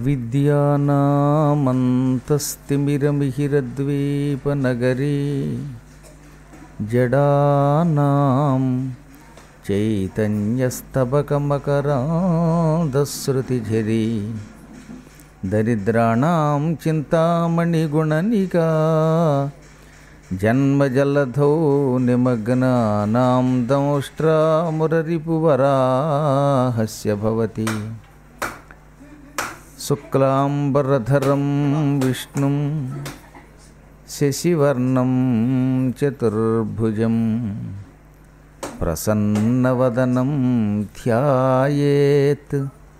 అవిద్యానామంతస్తిమిరమిహిరద్వీపనగరీ జడానాం చైతన్యస్తబకమకరాంధశ్రుతిఝరీ దరిద్రాణం చింతామణిగుణనికా జన్మజలధౌ నిమగ్నానాం దంష్ట్రామురరిపువరాహస్య భవతి శుక్లాంబరధరం విష్ణుం శశివర్ణం చతుర్భుజం ప్రసన్నవదనం ధ్యాయేత్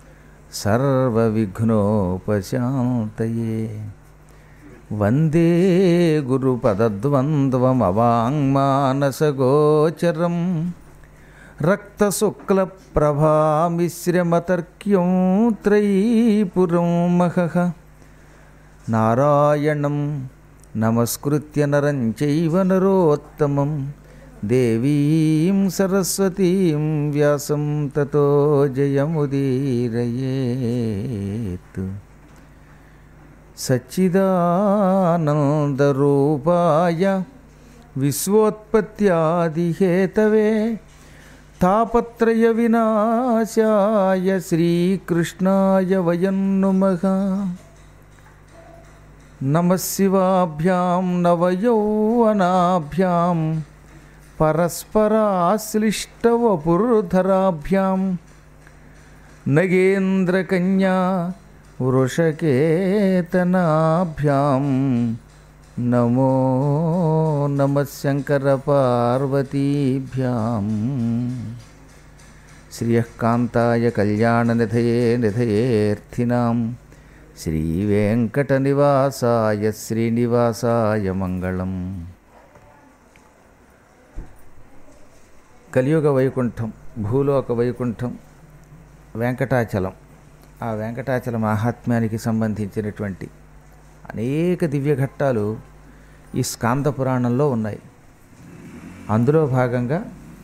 సర్వవిఘ్నోపశాంతయే వందే గురుపదద్వంద్వమవాङ्మానసగోచరం రక్తశుక్లప్రభామిశ్రమతర్క్యం త్రైపురం మహః నారాయణం నమస్కృత్య నరం చైవ నరోత్తమం దేవీం సరస్వతీం వ్యాసం తతో జయముదీరయేత్ సచ్చిదానందరూపాయ విశ్వోత్పత్యాదిహేతవే తాపత్రయ వినాశాయ శ్రీకృష్ణాయ వయం నుమః నమశివాభ్యాం నవయౌవనాభ్యాం పరస్పరాశ్లిష్టవపుర్ధరాభ్యాం నగేంద్రకన్యా వృషకేతనాభ్యాం నమో నమ శంకరపార్వతీభ్యాం శ్రియకాంతాయ కళ్యాణనిధయే నిధయేర్థినాం శ్రీవేంకటనివాసాయ శ్రీనివాసాయ మంగళం కలియుగ వైకుంఠం భూలోక వైకుంఠం వెంకటాచలం ఆ వెంకటాచల మహాత్మ్యానికి సంబంధించినటువంటి అనేక దివ్య ఘట్టాలు ఈ స్కాంద పురాణంలో ఉన్నాయి అందులో భాగంగా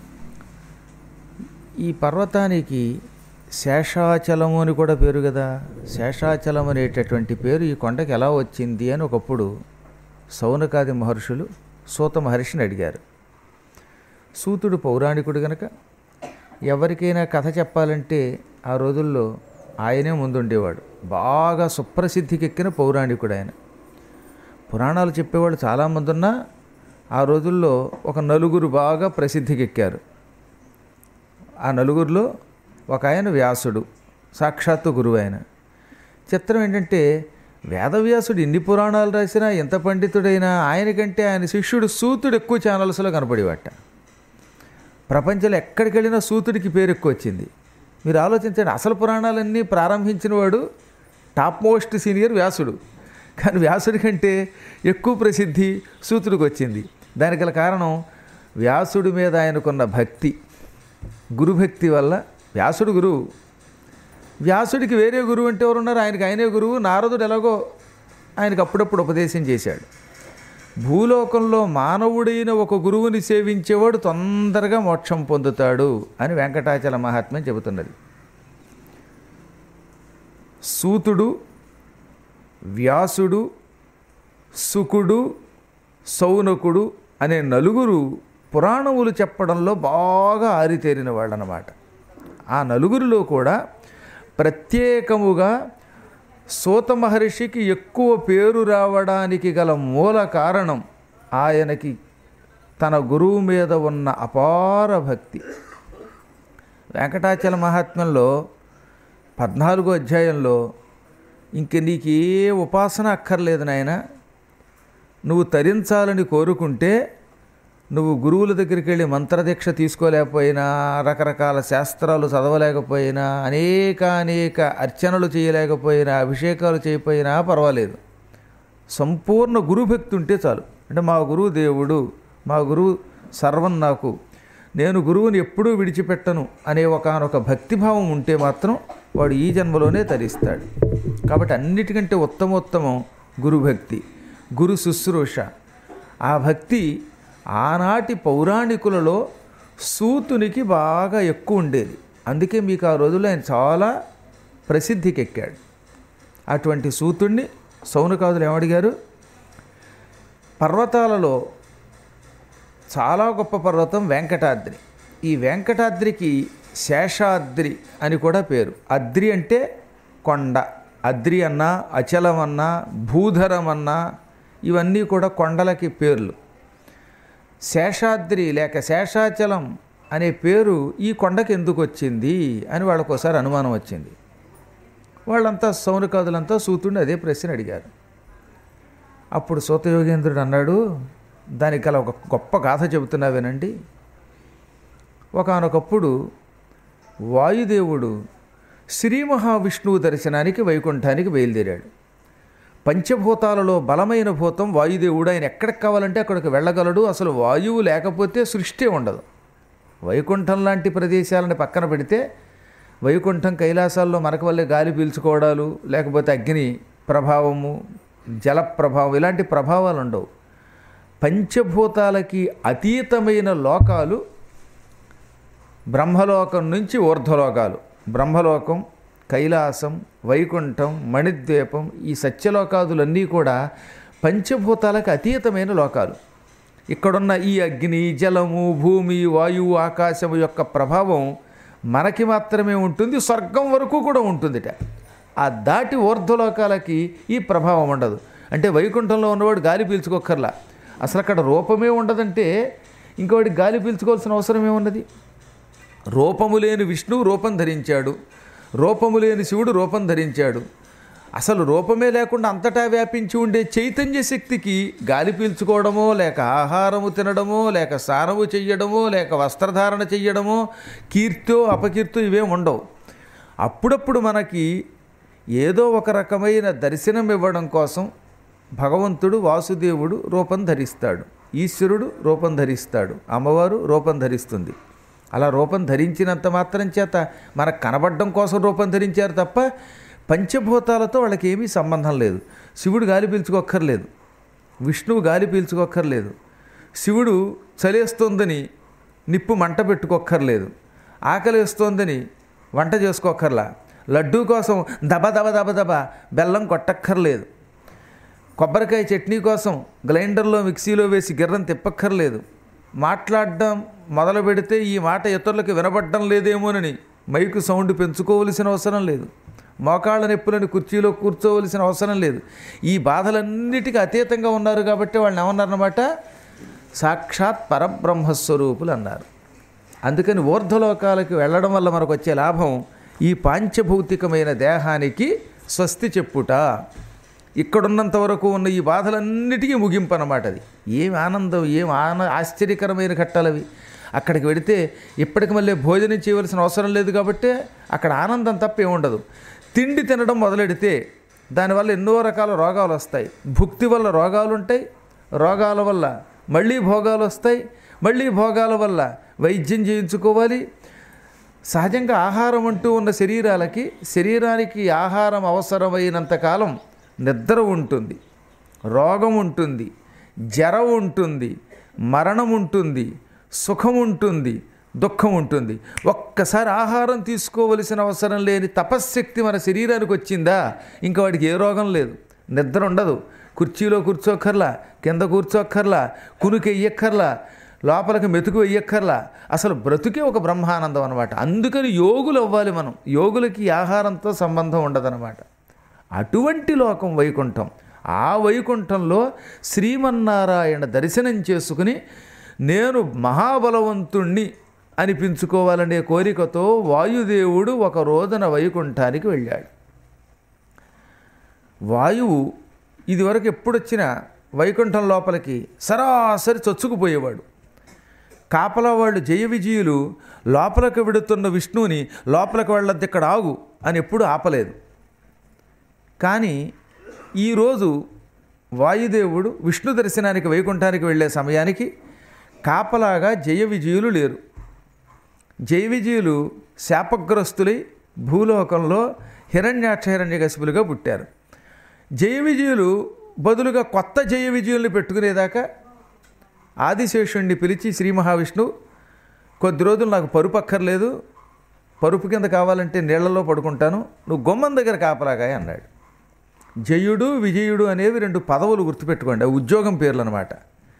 ఈ పర్వతానికి శేషాచలము అని కూడా పేరు కదా శేషాచలం అనేటటువంటి పేరు ఈ కొండకి ఎలా వచ్చింది అని ఒకప్పుడు సౌనకాది మహర్షులు సూత మహర్షిని అడిగారు సూతుడు పౌరాణికుడు గనక ఎవరికైనా కథ చెప్పాలంటే ఆ రోజుల్లో ఆయనే ముందుండేవాడు బాగా సుప్రసిద్ధికెక్కిన పౌరాణికుడు ఆయన పురాణాలు చెప్పేవాళ్ళు చాలామంది ఉన్నా ఆ రోజుల్లో ఒక నలుగురు బాగా ప్రసిద్ధికెక్కారు ఆ నలుగురిలో ఒక ఆయన వ్యాసుడు సాక్షాత్తు గురువు ఆయన చిత్రం ఏంటంటే వేదవ్యాసుడు ఎన్ని పురాణాలు రాసినా ఎంత పండితుడైనా ఆయనకంటే ఆయన శిష్యుడు సూతుడు ఎక్కువ ఛానల్స్లో కనపడేవాట ప్రపంచంలో ఎక్కడికి వెళ్ళినా సూతుడికి పేరు ఎక్కువ వచ్చింది మీరు ఆలోచించండి అసలు పురాణాలన్నీ ప్రారంభించిన వాడు టాప్ మోస్ట్ సీనియర్ వ్యాసుడు కానీ వ్యాసుడి కంటే ఎక్కువ ప్రసిద్ధి సూతుడికి వచ్చింది దానికి గల కారణం వ్యాసుడి మీద ఆయనకున్న భక్తి గురుభక్తి వల్ల వ్యాసుడు గురువు వ్యాసుడికి వేరే గురువు అంటే ఎవరున్నారు ఆయనకి ఆయనే గురువు నారదుడు ఎలాగో ఆయనకు అప్పుడప్పుడు ఉపదేశం చేశాడు భూలోకంలో మానవుడైన ఒక గురువుని సేవించేవాడు తొందరగా మోక్షం పొందుతాడు అని వెంకటాచల మహాత్మ్యం చెబుతున్నది సూతుడు వ్యాసుడు సుకుడు సౌనకుడు అనే నలుగురు పురాణములు చెప్పడంలో బాగా ఆరితేరిన వాళ్ళనమాట ఆ నలుగురిలో కూడా ప్రత్యేకముగా సూత మహర్షికి ఎక్కువ పేరు రావడానికి గల మూల కారణం ఆయనకి తన గురువు మీద ఉన్న అపార భక్తి వెంకటాచల మహాత్మ్యంలో పద్నాలుగో అధ్యాయంలో ఇంక నీకు ఏ ఉపాసన అక్కర్లేదు నాయన నువ్వు తరించాలని కోరుకుంటే నువ్వు గురువుల దగ్గరికి వెళ్ళి మంత్రదీక్ష తీసుకోలేకపోయినా రకరకాల శాస్త్రాలు చదవలేకపోయినా అనేక అనేక అర్చనలు చేయలేకపోయినా అభిషేకాలు చేయకపోయినా పర్వాలేదు సంపూర్ణ గురుభక్తి ఉంటే చాలు అంటే మా గురువు దేవుడు మా గురువు సర్వం నాకు నేను గురువుని ఎప్పుడూ విడిచిపెట్టను అనే ఒకనొక భక్తిభావం ఉంటే మాత్రం వాడు ఈ జన్మలోనే తరిస్తాడు కాబట్టి అన్నిటికంటే ఉత్తమోత్తమం గురుభక్తి గురు శుశ్రూష ఆ భక్తి ఆనాటి పౌరాణికులలో సూతునికి బాగా ఎక్కువ ఉండేది అందుకే మీకు ఆ రోజుల్లో ఆయన చాలా ప్రసిద్ధికి ఎక్కాడు అటువంటి సూతుణ్ణి సౌనకాదులు ఏమడిగారు పర్వతాలలో చాలా గొప్ప పర్వతం వెంకటాద్రి ఈ వెంకటాద్రికి శేషాద్రి అని కూడా పేరు అద్రి అంటే కొండ అద్రి అన్నా అచలం అన్నా భూధరం అన్నా ఇవన్నీ కూడా కొండలకి పేర్లు శేషాద్రి లేక శేషాచలం అనే పేరు ఈ కొండకి ఎందుకు వచ్చింది అని వాళ్ళకు ఒకసారి అనుమానం వచ్చింది వాళ్ళంతా సౌనకాదులంతా సూతుడిని అదే ప్రశ్న అడిగారు అప్పుడు సూతయోగేంద్రుడు అన్నాడు దానికి గల ఒక గొప్ప గాథ చెబుతున్నా వినండి ఒకనొకప్పుడు వాయుదేవుడు శ్రీ మహావిష్ణువు దర్శనానికి వైకుంఠానికి బయలుదేరాడు పంచభూతాలలో బలమైన భూతం వాయుదేవుడు ఆయన ఎక్కడికి కావాలంటే అక్కడికి వెళ్ళగలడు అసలు వాయువు లేకపోతే సృష్టి ఉండదు వైకుంఠం లాంటి ప్రదేశాలను పక్కన పెడితే వైకుంఠం కైలాసాల్లో మనకు వల్లే గాలి పీల్చుకోవడాలు లేకపోతే అగ్ని ప్రభావము జల ప్రభావం ఇలాంటి ప్రభావాలు ఉండవు పంచభూతాలకి అతీతమైన లోకాలు బ్రహ్మలోకం నుంచి ఊర్ధ్వలోకాలు బ్రహ్మలోకం కైలాసం వైకుంఠం మణిద్వీపం ఈ సత్యలోకాదులన్నీ కూడా పంచభూతాలకు అతీతమైన లోకాలు ఇక్కడున్న ఈ అగ్ని జలము భూమి వాయువు ఆకాశము యొక్క ప్రభావం మనకి మాత్రమే ఉంటుంది స్వర్గం వరకు కూడా ఉంటుందిట ఆ దాటి ఊర్ధ్వలోకాలకి ఈ ప్రభావం ఉండదు అంటే వైకుంఠంలో ఉన్నవాడు గాలి పీల్చుకోకర్లా అసలు అక్కడ రూపమే ఉండదంటే ఇంకోటి గాలి పీల్చుకోవాల్సిన అవసరం ఏమున్నది రూపము లేని విష్ణువు రూపం ధరించాడు రూపము లేని శివుడు రూపం ధరించాడు అసలు రూపమే లేకుండా అంతటా వ్యాపించి ఉండే చైతన్య శక్తికి గాలి పీల్చుకోవడమో లేక ఆహారము తినడమో లేక స్నానము చెయ్యడమో లేక వస్త్రధారణ చెయ్యడమో కీర్తో అపకీర్తో ఇవేం ఉండవు అప్పుడప్పుడు మనకి ఏదో ఒక రకమైన దర్శనం ఇవ్వడం కోసం భగవంతుడు వాసుదేవుడు రూపం ధరిస్తాడు ఈశ్వరుడు రూపం ధరిస్తాడు అమ్మవారు రూపం ధరిస్తుంది అలా రూపం ధరించినంత మాత్రం చేత మనకు కనబడడం కోసం రూపం ధరించారు తప్ప పంచభూతాలతో వాళ్ళకి ఏమీ సంబంధం లేదు శివుడు గాలి పీల్చుకోక్కర్లేదు విష్ణువు గాలి పీల్చుకోక్కర్లేదు శివుడు చలేస్తోందని నిప్పు మంట పెట్టుకోక్కర్లేదు ఆకలేస్తోందని వంట చేసుకోక్కర్లా లడ్డూ కోసం దబ దబ దబ దబ బెల్లం కొట్టక్కర్లేదు కొబ్బరికాయ చట్నీ కోసం గ్రైండర్లో మిక్సీలో వేసి గిర్రం తిప్పక్కర్లేదు మాట్లాడడం మొదలు పెడితే ఈ మాట ఇతరులకు వినబడడం లేదేమోనని మైకు సౌండ్ పెంచుకోవలసిన అవసరం లేదు మోకాళ్ళ నొప్పులని కుర్చీలో కూర్చోవలసిన అవసరం లేదు ఈ బాధలన్నిటికీ అతీతంగా ఉన్నారు కాబట్టి వాళ్ళని ఏమన్నారన్నమాట సాక్షాత్ పరబ్రహ్మస్వరూపులు అన్నారు అందుకని ఊర్ధ్వలోకాలకు వెళ్ళడం వల్ల మనకు వచ్చే లాభం ఈ పాంచభౌతికమైన దేహానికి స్వస్తి చెప్పుట ఇక్కడున్నంత వరకు ఉన్న ఈ బాధలన్నిటికీ ముగింపు అన్నమాట అది ఏం ఆనందం ఏం ఆన ఆశ్చర్యకరమైన ఘట్టాలవి అక్కడికి వెడితే ఇప్పటికి మళ్ళీ భోజనం చేయవలసిన అవసరం లేదు కాబట్టి అక్కడ ఆనందం తప్ప ఏముండదు తిండి తినడం మొదలెడితే దానివల్ల ఎన్నో రకాల రోగాలు వస్తాయి భుక్తి వల్ల రోగాలు ఉంటాయి రోగాల వల్ల మళ్ళీ భోగాలు వస్తాయి మళ్ళీ భోగాల వల్ల వైద్యం చేయించుకోవాలి సహజంగా ఆహారం అంటూ ఉన్న శరీరాలకి శరీరానికి ఆహారం అవసరమైనంతకాలం నిద్ర ఉంటుంది రోగం ఉంటుంది జరం ఉంటుంది మరణం ఉంటుంది సుఖం ఉంటుంది దుఃఖం ఉంటుంది ఒక్కసారి ఆహారం తీసుకోవలసిన అవసరం లేని తపశ్శక్తి మన శరీరానికి వచ్చిందా ఇంకా వాడికి ఏ రోగం లేదు నిద్ర ఉండదు కుర్చీలో కూర్చోక్కర్లా కింద కూర్చోక్కర్లా కునుకు వెయ్యక్కర్లా లోపలికి మెతుకు వెయ్యక్కర్లా అసలు బ్రతుకే ఒక బ్రహ్మానందం అనమాట అందుకని యోగులు అవ్వాలి మనం యోగులకి ఆహారంతో సంబంధం ఉండదన్నమాట అటువంటి లోకం వైకుంఠం ఆ వైకుంఠంలో శ్రీమన్నారాయణ దర్శనం చేసుకుని నేను మహాబలవంతుణ్ణి అనిపించుకోవాలనే కోరికతో వాయుదేవుడు ఒక రోజున వైకుంఠానికి వెళ్ళాడు వాయువు ఇదివరకు ఎప్పుడొచ్చినా వైకుంఠం లోపలికి సరాసరి చొచ్చుకుపోయేవాడు కాపలా వాళ్ళు జయ విజయులు లోపలికి వెడుతున్న విష్ణువుని లోపలికి వెళ్ళద్దు ఇక్కడ ఆగు అని ఎప్పుడు ఆపలేదు కానీ ఈరోజు వాయుదేవుడు విష్ణు దర్శనానికి వైకుంఠానికి వెళ్ళే సమయానికి కాపలాగా జయ విజయులు లేరు జయ విజయులు శాపగ్రస్తులై భూలోకంలో హిరణ్యాక్ష హిరణ్యకశిపులుగా పుట్టారు జయ విజయులు బదులుగా కొత్త జయ విజయుల్ని పెట్టుకునేదాకా ఆదిశేషుణ్ణి పిలిచి శ్రీ మహావిష్ణువు కొద్ది రోజులు నాకు పరుపు అక్కర్లేదు పరుపు కింద కావాలంటే నీళ్లలో పడుకుంటాను నువ్వు గుమ్మం దగ్గర కాపలాగాయ అన్నాడు జయుడు విజయుడు అనేవి రెండు పదవులు గుర్తుపెట్టుకోండి అవి ఉద్యోగం పేర్లు అనమాట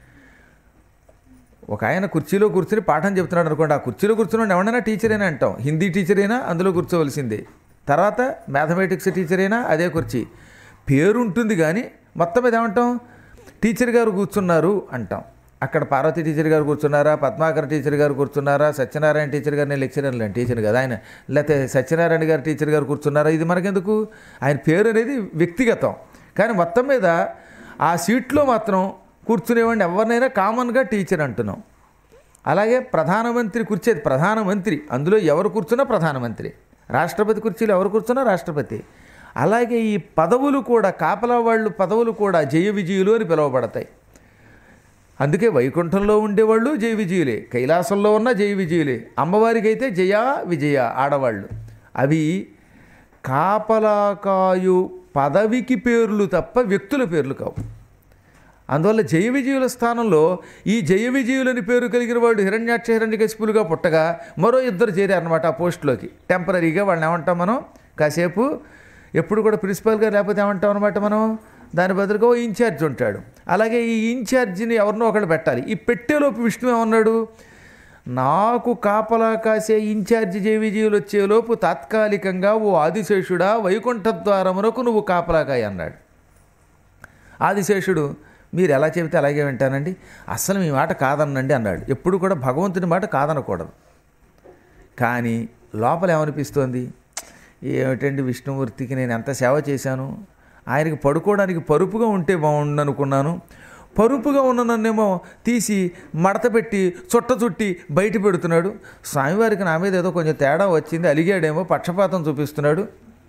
ఒక ఆయన కుర్చీలో కూర్చుని పాఠం చెప్తున్నాడు అనుకోండి ఆ కుర్చీలో కూర్చున్నాడు ఎవరైనా టీచర్ అయినా అంటాం హిందీ టీచర్ అయినా అందులో కూర్చోవలసిందే తర్వాత మ్యాథమెటిక్స్ టీచర్ అయినా అదే కుర్చీ పేరు ఉంటుంది కానీ మొత్తం మీద ఏమంటాం టీచర్ గారు కూర్చున్నారు అంటాం అక్కడ పార్వతి టీచర్ గారు కూర్చున్నారా పద్మాకర్ టీచర్ గారు కూర్చున్నారా సత్యనారాయణ టీచర్ గారు నేను లెక్చరర్ లేండి టీచర్ కదా ఆయన లేకపోతే సత్యనారాయణ గారు టీచర్ గారు కూర్చున్నారా ఇది మనకెందుకు ఆయన పేరు అనేది వ్యక్తిగతం కానీ మొత్తం మీద ఆ సీట్లో మాత్రం కూర్చునేవాడిని ఎవరినైనా కామన్గా టీచర్ అంటున్నాం అలాగే ప్రధానమంత్రి కూర్చేది ప్రధానమంత్రి అందులో ఎవరు కూర్చున్నా ప్రధానమంత్రి రాష్ట్రపతి కుర్చీలో ఎవరు కూర్చున్నా రాష్ట్రపతి అలాగే ఈ పదవులు కూడా కాపలా వాళ్ళు పదవులు కూడా జయ విజయులు అని పిలువబడతాయి అందుకే వైకుంఠంలో ఉండేవాళ్ళు జయ విజయులే కైలాసంలో ఉన్న జయ విజయులే అమ్మవారికి అయితే జయ విజయ ఆడవాళ్ళు అవి కాపలాకాయు పదవికి పేర్లు తప్ప వ్యక్తుల పేర్లు కావు అందువల్ల జయ విజయుల స్థానంలో ఈ జయ విజయులని పేరు కలిగిన వాడు హిరణ్యాక్ష హిరణ్యకశిపులుగా పుట్టగా మరో ఇద్దరు చేరారనమాట ఆ పోస్టులోకి టెంపరీగా వాళ్ళని ఏమంటాం మనం కాసేపు ఎప్పుడు కూడా ప్రిన్సిపల్గా లేకపోతే ఏమంటాం అనమాట మనం దాని బదులుగా ఓ ఇన్ఛార్జ్ ఉంటాడు అలాగే ఈ ఇన్ఛార్జిని ఎవరినో ఒకళ్ళు పెట్టాలి ఈ పెట్టేలోపు విష్ణు ఏమన్నాడు నాకు కాపలా కాసే ఇన్ఛార్జి జయ విజయులు వచ్చేలోపు తాత్కాలికంగా ఓ ఆదిశేషుడా వైకుంఠ ద్వారమునకు నువ్వు కాపలాకాయ అన్నాడు ఆదిశేషుడు మీరు ఎలా చెబితే అలాగే వింటానండి అసలు మీ మాట కాదనండి అన్నాడు ఎప్పుడు కూడా భగవంతుని మాట కాదనకూడదు కానీ లోపల ఏమనిపిస్తోంది ఏమిటండి విష్ణుమూర్తికి నేను ఎంత సేవ చేశాను ఆయనకి పడుకోవడానికి పరుపుగా ఉంటే బాగుండు అనుకున్నాను పరుపుగా ఉన్న నన్నేమో తీసి మడత పెట్టి చుట్ట చుట్టి బయట పెడుతున్నాడు స్వామివారికి నా మీద ఏదో కొంచెం తేడా వచ్చింది అలిగాడేమో పక్షపాతం చూపిస్తున్నాడు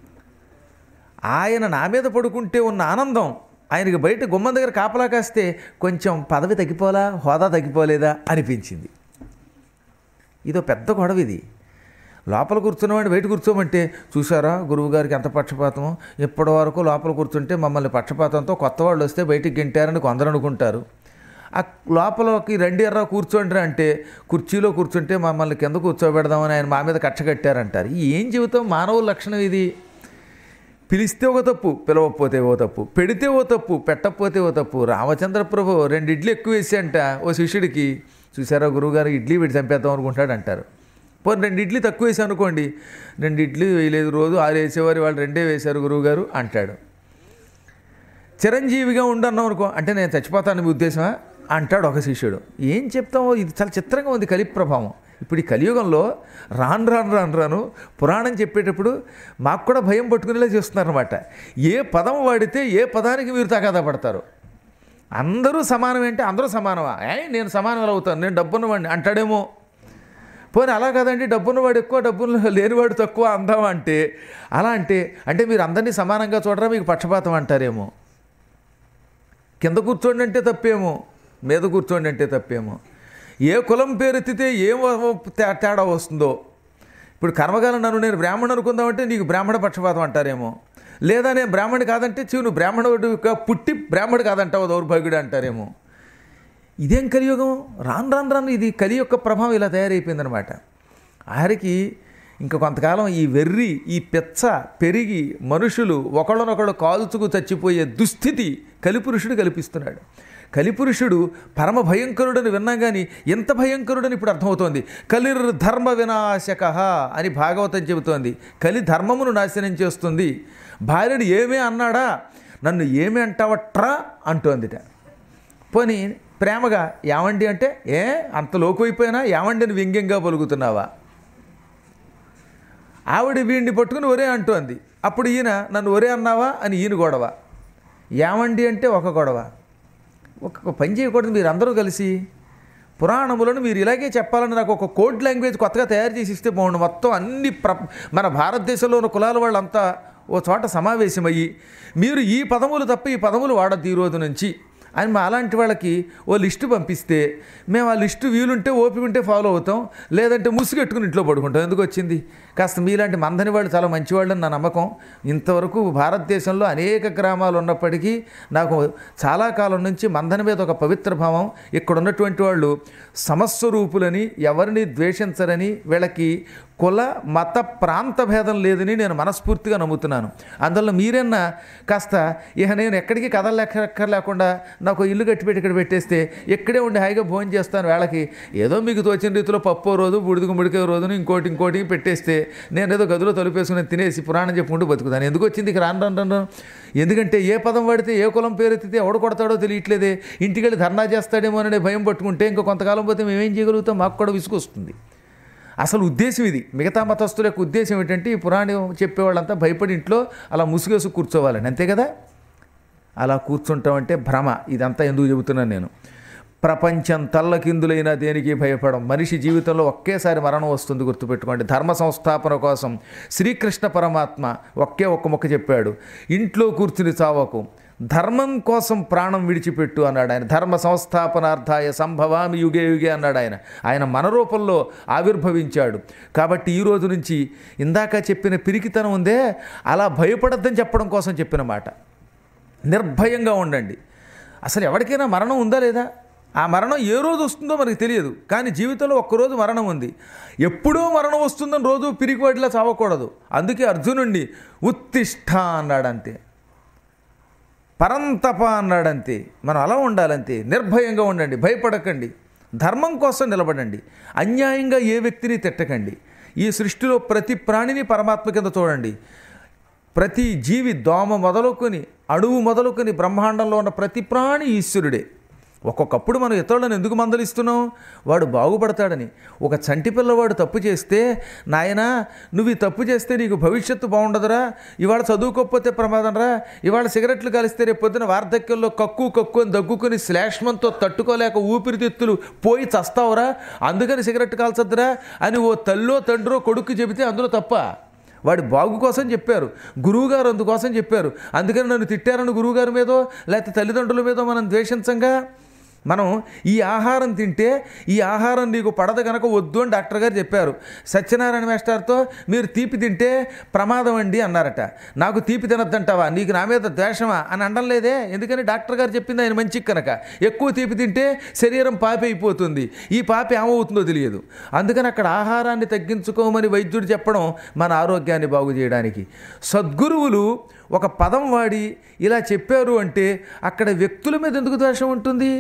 ఆయన నా మీద పడుకుంటే ఉన్న ఆనందం ఆయనకి బయట గుమ్మం దగ్గర కాపలా కాస్తే కొంచెం పదవి తగ్గిపోలా హోదా తగ్గిపోలేదా అనిపించింది ఇదో పెద్ద గొడవ ఇది లోపల కూర్చున్నవాడిని బయట కూర్చోమంటే చూసారా గురువుగారికి ఎంత పక్షపాతమో ఇప్పటి వరకు లోపల కూర్చుంటే మమ్మల్ని పక్షపాతంతో కొత్త వాళ్ళు వస్తే బయటికి గింటారని కొందరు అనుకుంటారు ఆ లోపలకి రండి ఎర్రా కూర్చోండి అంటే కుర్చీలో కూర్చుంటే మమ్మల్ని కింద కూర్చోబెడదామని ఆయన మా మీద కక్ష కట్టారంటారు ఏం చెబుతాం మానవుల లక్షణం ఇది పిలిస్తే ఒక తప్పు పిలవకపోతే ఓ తప్పు పెడితే ఓ తప్పు పెట్టకపోతే ఓ తప్పు రామచంద్ర ప్రభు రెండు ఇడ్లీ ఎక్కువ వేసాయంట ఓ శిష్యుడికి చూసారా గురువుగారు ఇడ్లీ వీడి చంపేద్దాం అనుకుంటాడు అంటారు పోనీ రెండు ఇడ్లీ తక్కువ వేసాను అనుకోండి రెండు ఇడ్లీ వేయలేదు రోజు ఆరు వేసేవారు వాళ్ళు రెండే వేశారు గురువుగారు అంటాడు చిరంజీవిగా ఉండన్నాం అనుకో అంటే నేను చచ్చిపోతాను మీ ఉద్దేశమా అంటాడు ఒక శిష్యుడు ఏం చెప్తామో ఇది చాలా చిత్రంగా ఉంది కలి ప్రభావం ఇప్పుడు ఈ కలియుగంలో రాను రాను రాను రాను పురాణం చెప్పేటప్పుడు మాకు కూడా భయం పట్టుకునేలా చేస్తున్నారన్నమాట ఏ పదం వాడితే ఏ పదానికి మీరు తగాదా పడతారు అందరూ సమానం అంటే అందరూ సమానమా ఏ నేను సమానం ఎలా అవుతాను నేను డబ్బున్నవాడిని అంటాడేమో పోనీ అలా కదండి డబ్బున్నవాడు ఎక్కువ డబ్బున్న లేనివాడు తక్కువ అందామా అంటే అలా అంటే అంటే మీరు అందరినీ సమానంగా చూడరా మీకు పక్షపాతం అంటారేమో కింద కూర్చోండి అంటే తప్పేమో మీద కూర్చోండి అంటే తప్పేమో ఏ కులం పేరెత్తితే ఏం తే- తేడా వస్తుందో ఇప్పుడు కర్మగాలం నన్ను నేను బ్రాహ్మణుడు అనుకుందామంటే నీకు బ్రాహ్మణ పక్షపాతం అంటారేమో లేదా నేను బ్రాహ్మణుడు కాదంటే చివు నువ్వు బ్రాహ్మణుడిగా పుట్టి బ్రాహ్మణుడు కాదంటావు దౌర్భాగ్యుడు అంటారేమో ఇదేం కలియుగం రాను రాను రాను ఇది కలి యొక్క ప్రభావం ఇలా తయారైపోయిందనమాట ఆఖరికి ఇంకా కొంతకాలం ఈ వెర్రి ఈ పెచ్చ పెరిగి మనుషులు ఒకళ్ళనొకళ్ళు కాల్చుకు చచ్చిపోయే దుస్థితి కలిపురుషుడు కల్పిస్తున్నాడు కలిపురుషుడు పరమ భయంకరుడని విన్నాం కానీ ఎంత భయంకరుడని ఇప్పుడు అర్థమవుతోంది కలిర్ ధర్మ వినాశక అని భాగవతం చెబుతోంది కలి ధర్మమును నాశనం చేస్తుంది భార్యను ఏమే అన్నాడా నన్ను ఏమి అంటావట్రా అంటోందిట పోనీ ప్రేమగా ఏమండి అంటే ఏ అంత లోకైపోయినా ఏమండి అని వ్యంగ్యంగా పలుకుతున్నావా ఆవిడ వీడిని పట్టుకుని ఒరే అంటోంది అప్పుడు ఈయన నన్ను ఒరే అన్నావా అని ఈయన గొడవ ఏమండి అంటే ఒక గొడవ ఒక పని చేయకూడదు మీరు అందరూ కలిసి పురాణములను మీరు ఇలాగే చెప్పాలని నాకు ఒక కోడ్ లాంగ్వేజ్ కొత్తగా తయారు చేసి ఇస్తే బాగుండు మొత్తం అన్ని ప్ర మన భారతదేశంలో ఉన్న కులాల వాళ్ళంతా ఓ చోట సమావేశమయ్యి మీరు ఈ పదములు తప్ప ఈ పదములు వాడద్దు ఈ రోజు నుంచి అని మా అలాంటి వాళ్ళకి ఓ లిస్టు పంపిస్తే మేము ఆ లిస్టు వీలుంటే ఓపిక ఉంటే ఫాలో అవుతాం లేదంటే ముసుగెట్టుకుని ఇంట్లో పడుకుంటాం ఎందుకు వచ్చింది కాస్త మీలాంటి మందని వాళ్ళు చాలా మంచివాళ్ళు నా నమ్మకం ఇంతవరకు భారతదేశంలో అనేక గ్రామాలు ఉన్నప్పటికీ నాకు చాలా కాలం నుంచి మందని మీద ఒక పవిత్ర భావం ఇక్కడ ఉన్నటువంటి వాళ్ళు సమస్వరూపులని ఎవరిని ద్వేషించరని వీళ్ళకి కుల మత ప్రాంత భేదం లేదని నేను మనస్ఫూర్తిగా నమ్ముతున్నాను అందువల్ల మీరన్నా కాస్త ఇక నేను ఎక్కడికి కదలెక్క లేకుండా నాకు ఇల్లు కట్టిపెట్టి ఇక్కడ పెట్టేస్తే ఇక్కడే ఉండి హాయిగా భోజనం చేస్తాను వేళకి ఏదో మీకు తోచిన రీతిలో పప్పు రోజు బుడిదిగు ముడికే రోజును ఇంకోటి ఇంకోటి పెట్టేస్తే నేను ఏదో గదిలో తలుపేసుకుని తినేసి పురాణం చెప్పుకుంటూ బతుకుతాను ఎందుకు వచ్చింది ఇక రాను రాను రాను ఎందుకంటే ఏ పదం వాడితే ఏ కులం పేరు ఎత్తితే ఎవడు కొడతాడో తెలియట్లేదే ఇంటికి వెళ్ళి ధర్నా చేస్తాడేమో అనే భయం పట్టుకుంటే ఇంకా కొంతకాలం పోతే మేమేం చేయగలుగుతాం మాకు కూడా విసుగొస్తుంది అసలు ఉద్దేశం ఇది మిగతా మతస్థుల యొక్క ఉద్దేశం ఏంటంటే ఈ పురాణం చెప్పేవాళ్ళంతా భయపడి ఇంట్లో అలా ముసుగేసి కూర్చోవాలని అంతే కదా అలా కూర్చుంటామంటే భ్రమ ఇదంతా ఎందుకు చెబుతున్నాను నేను ప్రపంచం తల్లకిందులైన దేనికి భయపడం మనిషి జీవితంలో ఒకేసారి మరణం వస్తుంది గుర్తుపెట్టుకోండి ధర్మ సంస్థాపన కోసం శ్రీకృష్ణ పరమాత్మ ఒకే ఒక్క మొక్క చెప్పాడు ఇంట్లో కూర్చుని చావకు ధర్మం కోసం ప్రాణం విడిచిపెట్టు అన్నాడు ఆయన ధర్మ సంస్థాపనార్థాయ సంభవామి యుగే యుగే అన్నాడు ఆయన ఆయన మన రూపంలో ఆవిర్భవించాడు కాబట్టి ఈ రోజు నుంచి ఇందాక చెప్పిన పిరికితనం ఉందే అలా భయపడద్దని చెప్పడం కోసం చెప్పిన మాట నిర్భయంగా ఉండండి అసలు ఎవరికైనా మరణం ఉందా లేదా ఆ మరణం ఏ రోజు వస్తుందో మనకు తెలియదు కానీ జీవితంలో ఒక్కరోజు మరణం ఉంది ఎప్పుడో మరణం వస్తుందని రోజు పిరికివాటిలా చావకూడదు అందుకే అర్జునుడిని ఉత్తిష్ట అన్నాడు అంతే పరంతప అన్నాడంతే మనం అలా ఉండాలంతే నిర్భయంగా ఉండండి భయపడకండి ధర్మం కోసం నిలబడండి అన్యాయంగా ఏ వ్యక్తిని తిట్టకండి ఈ సృష్టిలో ప్రతి ప్రాణిని పరమాత్మ కింద చూడండి ప్రతి జీవి దోమ మొదలుకొని అణువు మొదలుకొని బ్రహ్మాండంలో ఉన్న ప్రతి ప్రాణి ఈశ్వరుడే ఒక్కొక్కప్పుడు మనం ఇతరులను ఎందుకు మందలిస్తున్నాం వాడు బాగుపడతాడని ఒక చంటి పిల్లవాడు తప్పు చేస్తే నాయనా నువ్వు ఈ తప్పు చేస్తే నీకు భవిష్యత్తు బాగుండదురా ఇవాళ చదువుకోకపోతే ప్రమాదం రా ఇవాళ సిగరెట్లు కలిస్తే రేపు పొద్దున వార్ధక్యంలో కక్కు కక్కు అని దగ్గుకొని శ్లేష్మంతో తట్టుకోలేక ఊపిరితిత్తులు పోయి చస్తావురా అందుకని సిగరెట్ కాల్చొద్దురా అని ఓ తల్లో తండ్రో కొడుకు చెబితే అందులో తప్ప వాడి బాగు కోసం చెప్పారు గురువుగారు అందుకోసం చెప్పారు అందుకని నన్ను తిట్టారని గురువుగారి మీదో లేకపోతే తల్లిదండ్రుల మీదో మనం ద్వేషించంగా మనం ఈ ఆహారం తింటే ఈ ఆహారం నీకు పడదు కనుక వద్దు అని డాక్టర్ గారు చెప్పారు సత్యనారాయణ మాస్టర్తో మీరు తీపి తింటే ప్రమాదం అండి అన్నారట నాకు తీపి తినద్దంటావా నీకు నా మీద ద్వేషమా అని అనడం లేదే ఎందుకని డాక్టర్ గారు చెప్పింది ఆయన మంచికి కనుక ఎక్కువ తీపి తింటే శరీరం పాపి అయిపోతుంది ఈ పాపి ఏమవుతుందో తెలియదు అందుకని అక్కడ ఆహారాన్ని తగ్గించుకోమని వైద్యుడు చెప్పడం మన ఆరోగ్యాన్ని బాగు చేయడానికి సద్గురువులు ఒక పదం వాడి ఇలా చెప్పారు అంటే అక్కడ వ్యక్తుల మీద ఎందుకు ద్వేషం ఉంటుంది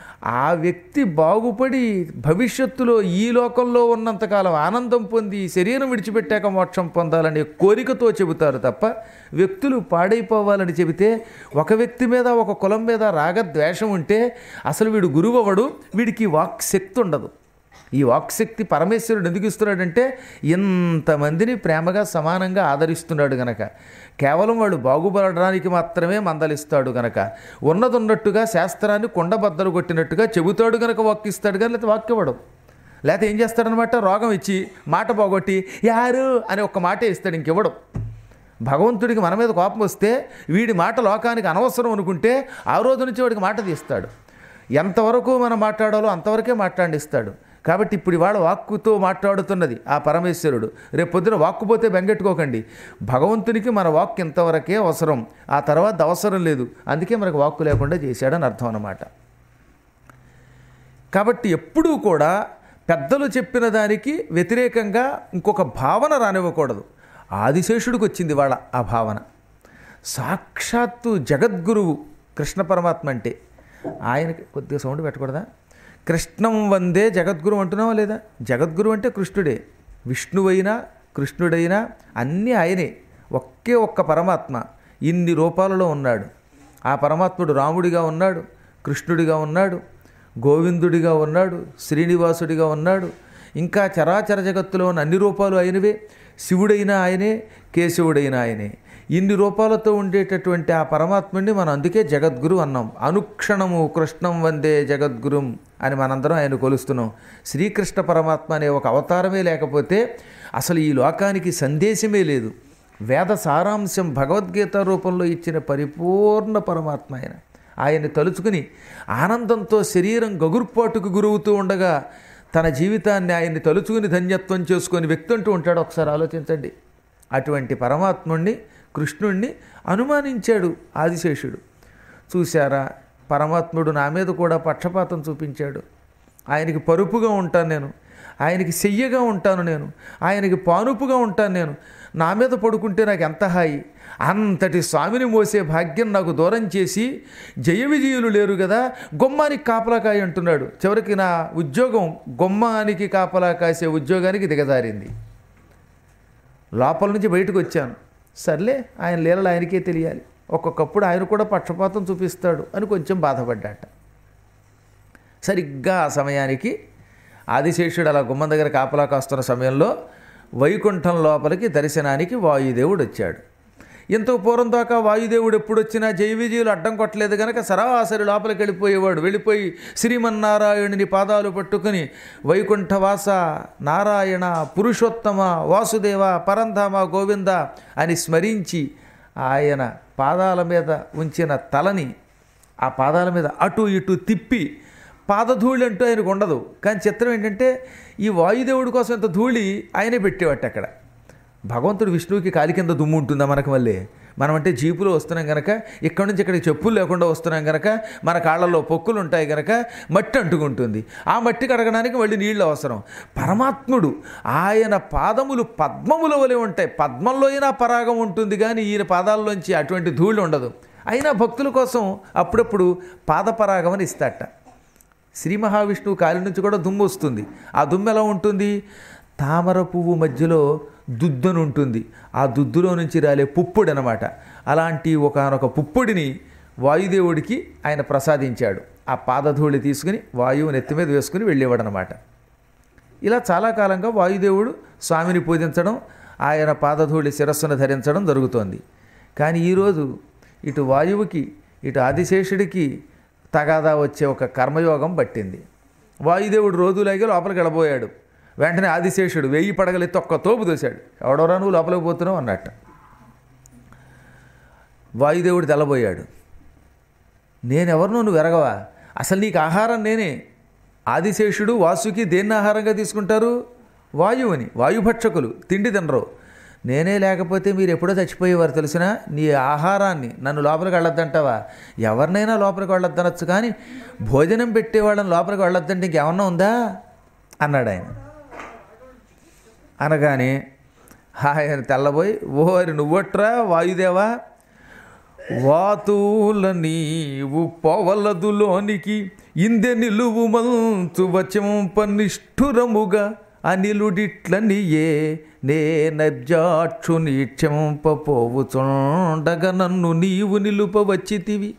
ఆ వ్యక్తి బాగుపడి భవిష్యత్తులో ఈ లోకంలో ఉన్నంతకాలం ఆనందం పొంది శరీరం విడిచిపెట్టాక మోక్షం పొందాలనే కోరికతో చెబుతారు తప్ప వ్యక్తులు పాడైపోవాలని చెబితే ఒక వ్యక్తి మీద ఒక కులం మీద రాగద్వేషం ఉంటే అసలు వీడు గురువు అవడు వీడికి వాక్ శక్తి ఉండదు ఈ వాక్శక్తి పరమేశ్వరుడు ఎందుకు ఇస్తున్నాడంటే ఇంతమందిని ప్రేమగా సమానంగా ఆదరిస్తున్నాడు గనక కేవలం వాడు బాగుపడడానికి మాత్రమే మందలిస్తాడు గనక ఉన్నది ఉన్నట్టుగా శాస్త్రాన్ని కొండబద్దలు కొట్టినట్టుగా చెబుతాడు గనక వాక్కిస్తాడు కానీ లేకపోతే వాక్యవడం లేకపోతే ఏం చేస్తాడనమాట రోగం ఇచ్చి మాట పోగొట్టి యారు అని ఒక్క మాటే ఇస్తాడు ఇంకివ్వడం భగవంతుడికి మన మీద కోపం వస్తే వీడి మాట లోకానికి అనవసరం అనుకుంటే ఆ రోజు నుంచి వాడికి మాట తీస్తాడు ఎంతవరకు మనం మాట్లాడాలో అంతవరకే మాట్లాడిస్తాడు కాబట్టి ఇప్పుడు ఇవాళ వాక్కుతో మాట్లాడుతున్నది ఆ పరమేశ్వరుడు రేపు పొద్దున వాక్కు పోతే బెంగెట్టుకోకండి భగవంతునికి మన వాక్ ఇంతవరకే అవసరం ఆ తర్వాత అవసరం లేదు అందుకే మనకు వాక్కు లేకుండా చేశాడని అర్థం అన్నమాట కాబట్టి ఎప్పుడూ కూడా పెద్దలు చెప్పిన దానికి వ్యతిరేకంగా ఇంకొక భావన రానివ్వకూడదు ఆదిశేషుడికి వచ్చింది వాళ్ళ ఆ భావన సాక్షాత్తు జగద్గురువు కృష్ణ పరమాత్మ అంటే ఆయనకి కొద్దిగా సౌండ్ పెట్టకూడదా కృష్ణం వందే జగద్గురు అంటున్నావా లేదా జగద్గురు అంటే కృష్ణుడే విష్ణువైనా కృష్ణుడైనా అన్నీ ఆయనే ఒకే ఒక్క పరమాత్మ ఇన్ని రూపాలలో ఉన్నాడు ఆ పరమాత్ముడు రాముడిగా ఉన్నాడు కృష్ణుడిగా ఉన్నాడు గోవిందుడిగా ఉన్నాడు శ్రీనివాసుడిగా ఉన్నాడు ఇంకా చరాచర జగత్తులో ఉన్న అన్ని రూపాలు ఆయనవే శివుడైన ఆయనే కేశవుడైన ఆయనే ఇన్ని రూపాలతో ఉండేటటువంటి ఆ పరమాత్ముడిని మనం అందుకే జగద్గురు అన్నాం అనుక్షణము కృష్ణం వందే జగద్గురుం అని మనందరం ఆయన కొలుస్తున్నాం శ్రీకృష్ణ పరమాత్మ అనే ఒక అవతారమే లేకపోతే అసలు ఈ లోకానికి సందేశమే లేదు వేద సారాంశం భగవద్గీత రూపంలో ఇచ్చిన పరిపూర్ణ పరమాత్మ ఆయన ఆయన్ని తలుచుకుని ఆనందంతో శరీరం గగుర్పాటుకు గురవుతూ ఉండగా తన జీవితాన్ని ఆయన్ని తలుచుకుని ధన్యత్వం చేసుకొని వ్యక్తి అంటూ ఉంటాడు ఒకసారి ఆలోచించండి అటువంటి పరమాత్ముణ్ణి కృష్ణుణ్ణి అనుమానించాడు ఆదిశేషుడు చూశారా పరమాత్ముడు నా మీద కూడా పక్షపాతం చూపించాడు ఆయనకి పరుపుగా ఉంటాను నేను ఆయనకి చెయ్యగా ఉంటాను నేను ఆయనకి పానుపుగా ఉంటాను నేను నా మీద పడుకుంటే నాకు ఎంత హాయి అంతటి స్వామిని మోసే భాగ్యం నాకు దూరం చేసి జయ విజయులు లేరు కదా గుమ్మానికి కాపలాకాయ అంటున్నాడు చివరికి నా ఉద్యోగం గుమ్మానికి కాపలా కాసే ఉద్యోగానికి దిగజారింది లోపల నుంచి బయటకు వచ్చాను సర్లే ఆయన లీలలు ఆయనకే తెలియాలి ఒక్కొక్కప్పుడు ఆయన కూడా పక్షపాతం చూపిస్తాడు అని కొంచెం బాధపడ్డాట సరిగ్గా ఆ సమయానికి ఆదిశేషుడు అలా గుమ్మం దగ్గర కాపలా కాస్తున్న సమయంలో వైకుంఠం లోపలికి దర్శనానికి వాయుదేవుడు వచ్చాడు ఇంతకు పూర్వం దాకా వాయుదేవుడు ఎప్పుడు వచ్చినా జై విజయులు అడ్డం కొట్టలేదు కనుక సరాసరి లోపలికి వెళ్ళిపోయేవాడు వెళ్ళిపోయి శ్రీమన్నారాయణుని పాదాలు పట్టుకుని వైకుంఠవాస నారాయణ పురుషోత్తమ వాసుదేవ పరంధామ గోవింద అని స్మరించి ఆయన పాదాల మీద ఉంచిన తలని ఆ పాదాల మీద అటు ఇటు తిప్పి పాదధూళి అంటూ ఆయనకు ఉండదు కానీ చిత్రం ఏంటంటే ఈ వాయుదేవుడి కోసం ఇంత ధూళి ఆయనే పెట్టేవాట అక్కడ భగవంతుడు విష్ణువుకి కాలి కింద దుమ్ము ఉంటుందా మనకు మళ్ళీ మనం అంటే జీపులో వస్తున్నాం కనుక ఇక్కడ నుంచి ఇక్కడికి చెప్పులు లేకుండా వస్తున్నాం కనుక మన కాళ్ళల్లో పొక్కులు ఉంటాయి కనుక మట్టి అంటుకుంటుంది ఆ మట్టి కడగడానికి మళ్ళీ నీళ్ళు అవసరం పరమాత్ముడు ఆయన పాదములు పద్మముల వలె ఉంటాయి పద్మంలో అయినా పరాగం ఉంటుంది కానీ ఈయన పాదాల్లోంచి అటువంటి ధూళి ఉండదు అయినా భక్తుల కోసం అప్పుడప్పుడు పాదపరాగం అని ఇస్తాట శ్రీ మహావిష్ణువు కాలి నుంచి కూడా దుమ్ము వస్తుంది ఆ దుమ్ము ఎలా ఉంటుంది తామర పువ్వు మధ్యలో దుద్దుని ఉంటుంది ఆ దుద్దులో నుంచి రాలే పుప్పొడి అనమాట అలాంటి ఒకనొక పుప్పొడిని వాయుదేవుడికి ఆయన ప్రసాదించాడు ఆ పాదధూళి తీసుకుని వాయువు నెత్తి మీద వేసుకుని వెళ్ళేవాడు అనమాట ఇలా చాలా కాలంగా వాయుదేవుడు స్వామిని పూజించడం ఆయన పాదధూళి శిరస్సును ధరించడం జరుగుతోంది కానీ ఈరోజు ఇటు వాయువుకి ఇటు ఆదిశేషుడికి తగాదా వచ్చే ఒక కర్మయోగం పట్టింది వాయుదేవుడు రోజులాగే లోపలికి వెళ్ళబోయాడు వెంటనే ఆదిశేషుడు వెయ్యి పడగలెత్తి ఒక్క తోపు దోశాడు ఎవడెవరా నువ్వు లోపలికి పోతున్నావు అన్నట్టు వాయుదేవుడు తెల్లబోయాడు నేనెవరినో నువ్వు ఎరగవా అసలు నీకు ఆహారం నేనే ఆదిశేషుడు వాసుకి దేన్ని ఆహారంగా తీసుకుంటారు వాయువుని వాయుభక్షకులు తిండి తినరు నేనే లేకపోతే మీరు ఎప్పుడో చచ్చిపోయేవారు తెలిసిన నీ ఆహారాన్ని నన్ను లోపలికి వెళ్ళొద్దంటావా ఎవరినైనా లోపలికి వెళ్ళొద్దనొచ్చు కానీ భోజనం పెట్టేవాళ్ళని లోపలికి వెళ్ళొద్దంటే ఇంకేమన్నా ఉందా అన్నాడు ఆయన అనగానే ఆయన తెల్లబోయి ఓరి నువ్వట్రా వాయుదేవా వాతూల నీవు పొవలదులోనికి ఇందె నిలువు మంచు వచంప నిష్ఠురముగా అనిలుడిట్లనియే నే నబ్జాక్షు నీక్షంపపోవుచుండగ నన్ను నీవు నిలుపవచ్చితివి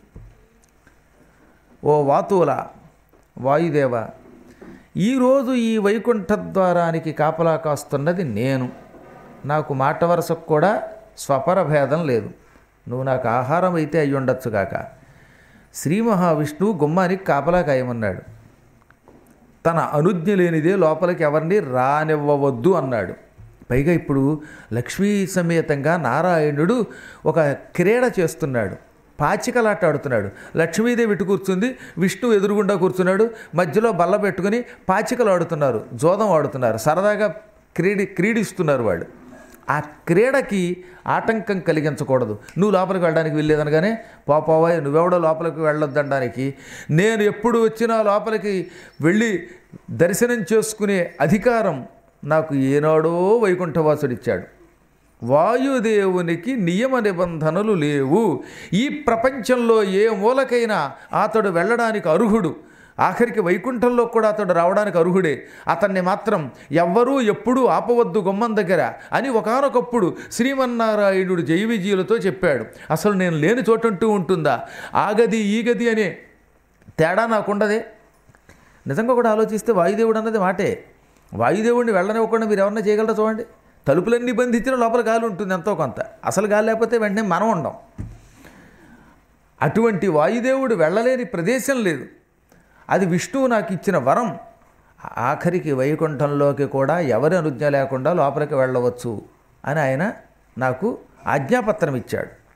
ఓ వాతువుల వాయుదేవ ఈరోజు ఈ వైకుంఠ ద్వారానికి కాపలా కాస్తున్నది నేను నాకు మాట వరసకు కూడా స్వపర భేదం లేదు నువ్వు నాకు ఆహారం అయితే అయి ఉండొచ్చు కాక శ్రీ మహావిష్ణువు గుమ్మానికి కాపలా కాయమన్నాడు తన అనుజ్ఞ లేనిదే లోపలికి ఎవరిని రానివ్వవద్దు అన్నాడు పైగా ఇప్పుడు లక్ష్మీ సమేతంగా నారాయణుడు ఒక క్రీడ చేస్తున్నాడు పాచికలాట ఆడుతున్నాడు లక్ష్మీదేవి ఇటు కూర్చుంది విష్ణు ఎదురుగుండా కూర్చున్నాడు మధ్యలో బల్ల పెట్టుకుని పాచికలు ఆడుతున్నారు జోదం ఆడుతున్నారు సరదాగా క్రీడి క్రీడిస్తున్నారు వాళ్ళు ఆ క్రీడకి ఆటంకం కలిగించకూడదు నువ్వు లోపలికి వెళ్ళడానికి వెళ్ళేదనగానే పోపోవాయి నువ్వెవడో లోపలికి వెళ్ళొద్దనడానికి నేను ఎప్పుడు వచ్చినా లోపలికి వెళ్ళి దర్శనం చేసుకునే అధికారం నాకు ఏనాడో వైకుంఠవాసుడిచ్చాడు వాయుదేవునికి నియమ నిబంధనలు లేవు ఈ ప్రపంచంలో ఏ మూలకైనా అతడు వెళ్ళడానికి అర్హుడు ఆఖరికి వైకుంఠంలో కూడా అతడు రావడానికి అర్హుడే అతన్ని మాత్రం ఎవ్వరూ ఎప్పుడూ ఆపవద్దు గుమ్మం దగ్గర అని ఒకనొకప్పుడు శ్రీమన్నారాయణుడు జై విజయులతో చెప్పాడు అసలు నేను లేని చోటంటూ ఉంటుందా ఆ గది ఈ గది అనే తేడా నాకుండదే నిజంగా కూడా ఆలోచిస్తే వాయుదేవుడు అన్నది మాటే వాయుదేవుడిని వెళ్ళనివ్వకుండా మీరు ఎవరన్నా చేయగలరా చూడండి తలుపులన్నీ బంధించిన లోపల గాలి ఉంటుంది ఎంతో కొంత అసలు గాలి లేకపోతే వెంటనే మనం ఉండం అటువంటి వాయుదేవుడు వెళ్ళలేని ప్రదేశం లేదు అది విష్ణువు నాకు ఇచ్చిన వరం ఆఖరికి వైకుంఠంలోకి కూడా ఎవరి అనుజ్ఞ లేకుండా లోపలికి వెళ్ళవచ్చు అని ఆయన నాకు ఆజ్ఞాపత్రం ఇచ్చాడు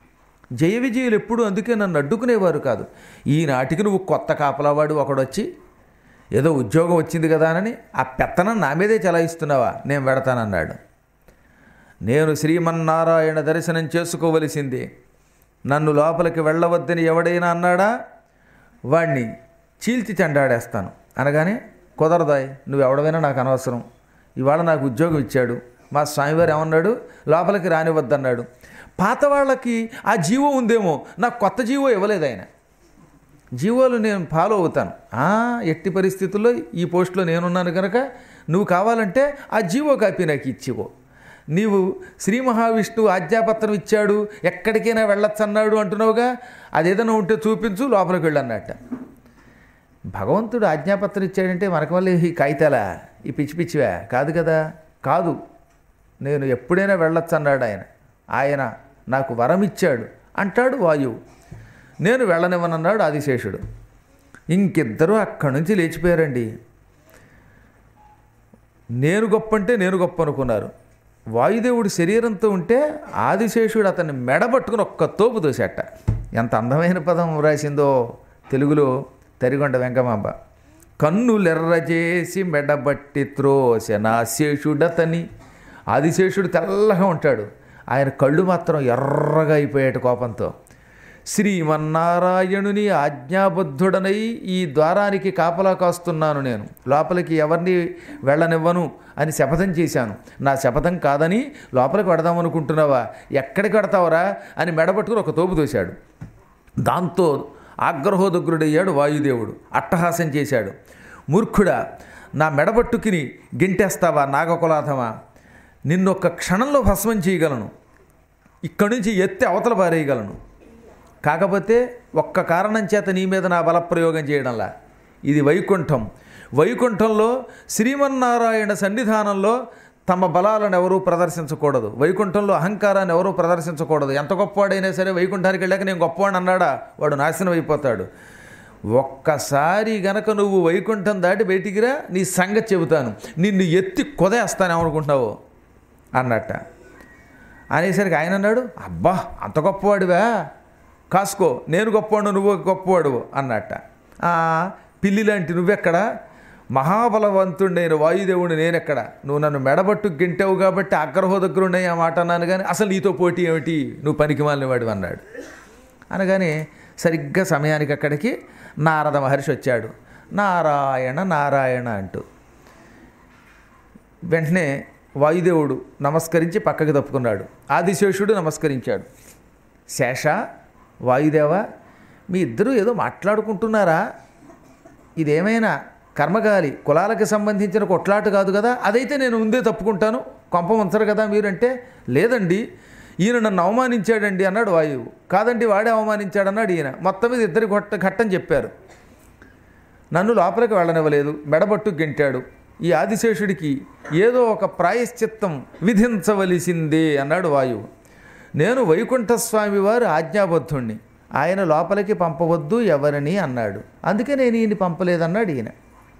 జయ విజయులు ఎప్పుడు అందుకే నన్ను అడ్డుకునేవారు కాదు ఈనాటికి నువ్వు కొత్త కాపలావాడు ఒకడొచ్చి ఏదో ఉద్యోగం వచ్చింది కదా అని ఆ పెత్తనం నా మీదే చలాయిస్తున్నావా నేను పెడతానన్నాడు నేను శ్రీమన్నారాయణ దర్శనం చేసుకోవలసింది నన్ను లోపలికి వెళ్ళవద్దని ఎవడైనా అన్నాడా వాణ్ణి చీల్చి చెండాడేస్తాను అనగానే కుదరదాయ్ నువ్వు ఎవడమైనా నాకు అనవసరం ఇవాళ నాకు ఉద్యోగం ఇచ్చాడు మా స్వామివారు ఏమన్నాడు లోపలికి రానివద్దన్నాడు పాత వాళ్ళకి ఆ జీవో ఉందేమో నాకు కొత్త జీవో ఇవ్వలేదు ఆయన జీవోలు నేను ఫాలో అవుతాను ఆ, ఎట్టి పరిస్థితుల్లో ఈ పోస్ట్లో నేనున్నాను కనుక నువ్వు కావాలంటే ఆ జీవో కాపీ నాకు ఇచ్చివో నీవు శ్రీ మహావిష్ణువు ఆజ్ఞాపత్రం ఇచ్చాడు ఎక్కడికైనా వెళ్ళొచ్చు అన్నాడు అంటున్నావుగా అదేదైనా ఉంటే చూపించు లోపలికి వెళ్ళన్నట్ట భగవంతుడు ఆజ్ఞాపత్రం ఇచ్చాడంటే మనకు మళ్ళీ ఈ కాగితాలా ఈ పిచ్చి పిచ్చివా కాదు కదా కాదు నేను ఎప్పుడైనా వెళ్ళొచ్చు అన్నాడు ఆయన ఆయన నాకు వరం ఇచ్చాడు అంటాడు వాయువు నేను వెళ్ళనివ్వనన్నాడు ఆదిశేషుడు ఇంకిద్దరూ అక్కడి నుంచి లేచిపోయారండి నేను గొప్ప అంటే నేను గొప్ప అనుకున్నారు వాయుదేవుడు శరీరంతో ఉంటే ఆదిశేషుడు అతన్ని మెడబట్టుకుని ఒక్క తోపు తోసేట ఎంత అందమైన పదం రాసిందో తెలుగులో తరిగొండ వెంకమాంబ కన్నులెర్రజేసి మెడబట్టి త్రోసె నా శేషుడతని ఆదిశేషుడు తెల్లగా ఉంటాడు ఆయన కళ్ళు మాత్రం ఎర్రగా అయిపోయాడు కోపంతో శ్రీమన్నారాయణుని ఆజ్ఞాబద్ధుడనై ఈ ద్వారానికి కాపలా కాస్తున్నాను నేను లోపలికి ఎవరిని వెళ్ళనివ్వను అని శపథం చేశాను నా శపథం కాదని లోపలికి వెడదామనుకుంటున్నావా ఎక్కడికి వెడతావరా అని మెడబట్టుకుని ఒక తోపు తోశాడు దాంతో ఆగ్రహోదగ్రుడయ్యాడు వాయుదేవుడు అట్టహాసం చేశాడు మూర్ఖుడా నా మెడబట్టుకుని గింటేస్తావా నాగకులాథమా నిన్నొక్క క్షణంలో భస్మం చేయగలను ఇక్కడి నుంచి ఎత్తి అవతల పారేయగలను కాకపోతే ఒక్క కారణం చేత నీ మీద నా బలప్రయోగం చేయడంలా ఇది వైకుంఠం వైకుంఠంలో శ్రీమన్నారాయణ సన్నిధానంలో తమ బలాలను ఎవరూ ప్రదర్శించకూడదు వైకుంఠంలో అహంకారాన్ని ఎవరూ ప్రదర్శించకూడదు ఎంత గొప్పవాడైనా సరే వైకుంఠానికి వెళ్ళాక నేను గొప్పవాడిని అన్నాడా వాడు నాశనం అయిపోతాడు ఒక్కసారి గనక నువ్వు వైకుంఠం దాటి బయటికి రా నీ సంగతి చెబుతాను నిన్ను ఎత్తి కొదేస్తానేమనుకుంటున్నావు అన్నట్ట అనేసరికి ఆయన అన్నాడు అబ్బా అంత గొప్పవాడివా కాసుకో నేను గొప్పవాడు నువ్వు గొప్పవాడు అన్నట్ట "ఆ, పిల్లి లాంటి నువ్వెక్కడ మహాబలవంతుడైన వాయుదేవుడు నేనెక్కడ నువ్వు నన్ను మెడబట్టు గింటావు కాబట్టి అగ్రహో దగ్గర ఉన్నాయి ఆ మాట అన్నాను కానీ అసలు నీతో పోటీ ఏమిటి నువ్వు పనికి వాడివి అన్నాడు అనగానే సరిగ్గా సమయానికి అక్కడికి నారద మహర్షి వచ్చాడు నారాయణ నారాయణ అంటూ వెంటనే వాయుదేవుడు నమస్కరించి పక్కకి తప్పుకున్నాడు ఆదిశేషుడు నమస్కరించాడు శేష వాయుదేవ మీ ఇద్దరూ ఏదో మాట్లాడుకుంటున్నారా ఇదేమైనా కర్మగాలి కులాలకు సంబంధించిన కొట్లాట కాదు కదా అదైతే నేను ముందే తప్పుకుంటాను కొంప ఉంచరు కదా మీరంటే లేదండి ఈయన నన్ను అవమానించాడండి అన్నాడు వాయువు కాదండి వాడే అవమానించాడన్నాడు ఈయన మొత్తం మీద ఇద్దరి గొట్ట ఘట్టం చెప్పారు నన్ను లోపలికి వెళ్ళనివ్వలేదు మెడబట్టు గెంటాడు ఈ ఆదిశేషుడికి ఏదో ఒక ప్రాయశ్చిత్తం విధించవలసిందే అన్నాడు వాయువు నేను వైకుంఠస్వామి వారు ఆజ్ఞాబద్ధుణ్ణి ఆయన లోపలికి పంపవద్దు ఎవరిని అన్నాడు అందుకే నేను ఈయన పంపలేదన్నాడు ఈయన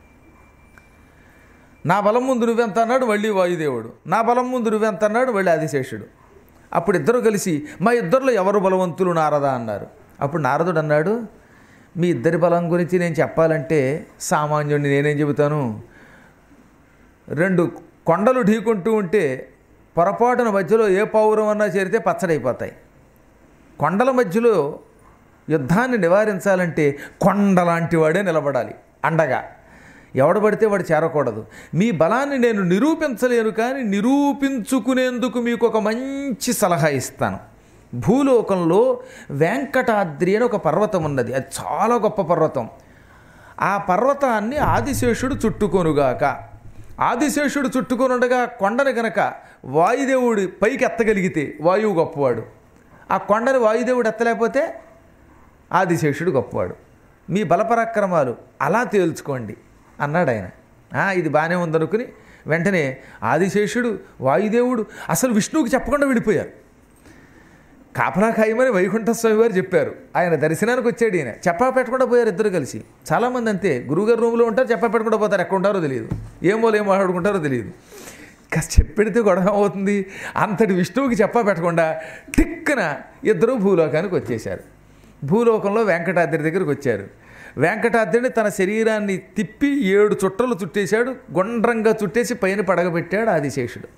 నా బలం ముందు నువ్వెంత అన్నాడు మళ్ళీ వాయుదేవుడు నా బలం ముందు నువ్వెంత అన్నాడు మళ్ళీ ఆదిశేషుడు అప్పుడు ఇద్దరు కలిసి మా ఇద్దరిలో ఎవరు బలవంతులు నారదా అన్నారు అప్పుడు నారదుడు అన్నాడు మీ ఇద్దరి బలం గురించి నేను చెప్పాలంటే సామాన్యుడిని నేనేం చెబుతాను రెండు కొండలు ఢీకొంటూ ఉంటే పొరపాటున మధ్యలో ఏ పౌరం అన్నా చేరితే పచ్చడైపోతాయి కొండల మధ్యలో యుద్ధాన్ని నివారించాలంటే కొండ లాంటి వాడే నిలబడాలి అండగా ఎవడు పడితే వాడు చేరకూడదు మీ బలాన్ని నేను నిరూపించలేను కానీ నిరూపించుకునేందుకు మీకు ఒక మంచి సలహా ఇస్తాను భూలోకంలో వెంకటాద్రి అని ఒక పర్వతం ఉన్నది అది చాలా గొప్ప పర్వతం ఆ పర్వతాన్ని ఆదిశేషుడు చుట్టుకొనుగాక ఆదిశేషుడు చుట్టుకొని ఉండగా కొండని గనక వాయుదేవుడి పైకి ఎత్తగలిగితే వాయువు గొప్పవాడు ఆ కొండని వాయుదేవుడు ఎత్తలేకపోతే ఆదిశేషుడు గొప్పవాడు మీ బలపరాక్రమాలు అలా తేల్చుకోండి అన్నాడు ఆయన "ఆ, ఇది బాగానే ఉందనుకుని వెంటనే ఆదిశేషుడు వాయుదేవుడు అసలు విష్ణువుకి చెప్పకుండా వెళ్ళిపోయారు కాపలా ఖాయమని వైకుంఠ స్వామి వారు చెప్పారు ఆయన దర్శనానికి వచ్చాడు ఈయన చెప్పా పెట్టకుండా పోయారు ఇద్దరు కలిసి చాలామంది అంతే గురువుగారు రూమ్లో ఉంటారు చెప్పా పెట్టకుండా పోతారు ఎక్కడ ఉంటారో తెలియదు ఏమో ఏం మాట్లాడుకుంటారో తెలియదు కాస్త చెప్పెడితే గొడవ అవుతుంది అంతటి విష్ణువుకి చెప్పా పెట్టకుండా టిక్కున ఇద్దరు భూలోకానికి వచ్చేశారు భూలోకంలో వెంకటాద్రి దగ్గరికి వచ్చారు వెంకటాద్రిని తన శరీరాన్ని తిప్పి ఏడు చుట్టలు చుట్టేశాడు గుండ్రంగా చుట్టేసి పైన పడగబెట్టాడు ఆదిశేషుడు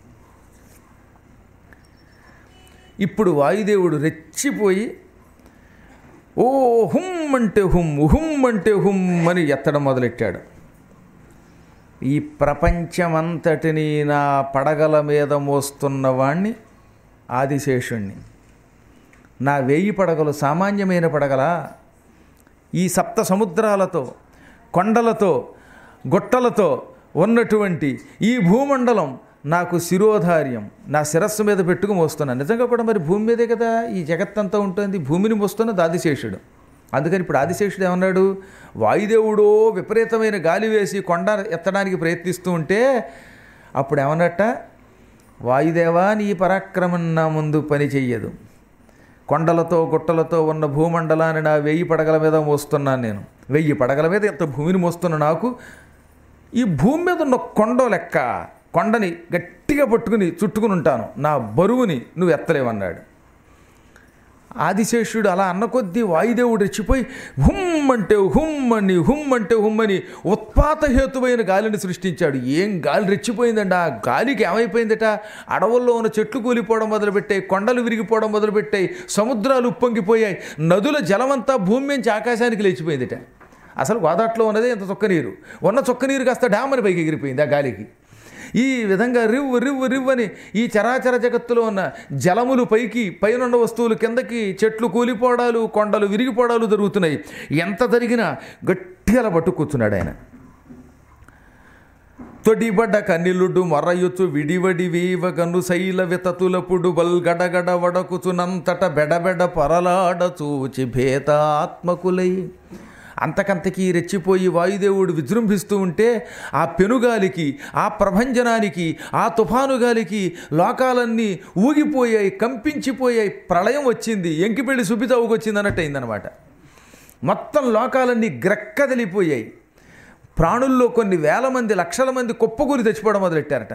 ఇప్పుడు వాయుదేవుడు రెచ్చిపోయి ఓ హుమ్ అంటే హుమ్ హుమ్ అంటే హుమ్ అని ఎత్తడం మొదలెట్టాడు ఈ ప్రపంచమంతటిని నా పడగల మీద మోస్తున్న వాణ్ణి ఆదిశేషుణ్ణి నా వేయి పడగలు సామాన్యమైన పడగలా ఈ సప్త సముద్రాలతో కొండలతో గుట్టలతో ఉన్నటువంటి ఈ భూమండలం నాకు శిరోధార్యం నా శిరస్సు మీద పెట్టుకు మోస్తున్నాను నిజంగా కూడా మరి భూమి మీదే కదా ఈ జగత్తంతా ఉంటుంది భూమిని మోస్తున్నది ఆదిశేషుడు అందుకని ఇప్పుడు ఆదిశేషుడు ఏమన్నాడు వాయుదేవుడో విపరీతమైన గాలి వేసి కొండ ఎత్తడానికి ప్రయత్నిస్తూ ఉంటే అప్పుడు ఏమన్నట్ట వాయుదేవా నీ పరాక్రమం నా ముందు పని చెయ్యదు కొండలతో గుట్టలతో ఉన్న భూమండలాన్ని నా వెయ్యి పడగల మీద మోస్తున్నాను నేను వెయ్యి పడగల మీద ఎంత భూమిని మోస్తున్న నాకు ఈ భూమి మీద ఉన్న కొండ లెక్క కొండని గట్టిగా పట్టుకుని చుట్టుకుని ఉంటాను నా బరువుని నువ్వు ఎత్తలేవన్నాడు ఆదిశేషుడు అలా అన్న కొద్దీ వాయుదేవుడు రెచ్చిపోయి హుమ్ అంటే హుమ్ అని హుమ్ అంటే హుమ్ అని ఉత్పాత హేతువైన గాలిని సృష్టించాడు ఏం గాలి రెచ్చిపోయిందండి ఆ గాలికి ఏమైపోయిందట అడవుల్లో ఉన్న చెట్లు కూలిపోవడం మొదలుపెట్టాయి కొండలు విరిగిపోవడం మొదలుపెట్టాయి సముద్రాలు ఉప్పొంగిపోయాయి నదుల జలమంతా భూమి నుంచి ఆకాశానికి లేచిపోయిందట అసలు గోదాట్లో ఉన్నదే ఇంత చొక్క నీరు ఉన్న చొక్క నీరు కాస్త డ్యామ్ అని పైకి ఎగిరిపోయింది ఆ గాలికి ఈ విధంగా రివ్వు రివ్వు రివ్వు అని ఈ చరాచర జగత్తులో ఉన్న జలములు పైకి పైనున్న వస్తువులు కిందకి చెట్లు కూలిపోవడాలు కొండలు విరిగిపోవడాలు జరుగుతున్నాయి ఎంత జరిగినా గట్టిగా అలా పట్టు కూర్చున్నాడు ఆయన తొడిబడ్డ కన్నిలుడు మర్రయుచు విడివడి వీవ కన్ను శైల వితతులపుడు బల్ గడగడ వడకుచునంతట బెడబెడ పరలాడ చూచి భేతాత్మకులై అంతకంతకీ రెచ్చిపోయి వాయుదేవుడు విజృంభిస్తూ ఉంటే ఆ పెనుగాలికి ఆ ప్రభంజనానికి ఆ తుఫాను గాలికి లోకాలన్నీ ఊగిపోయాయి కంపించిపోయాయి ప్రళయం వచ్చింది ఎంకిపెళ్లి సుబిత ఊగొచ్చింది అన్నట్టు అయిందనమాట మొత్తం లోకాలన్నీ గ్రక్కదలిపోయాయి ప్రాణుల్లో కొన్ని వేల మంది లక్షల మంది కుప్పకూరి తెచ్చిపోవడం మొదలెట్టారట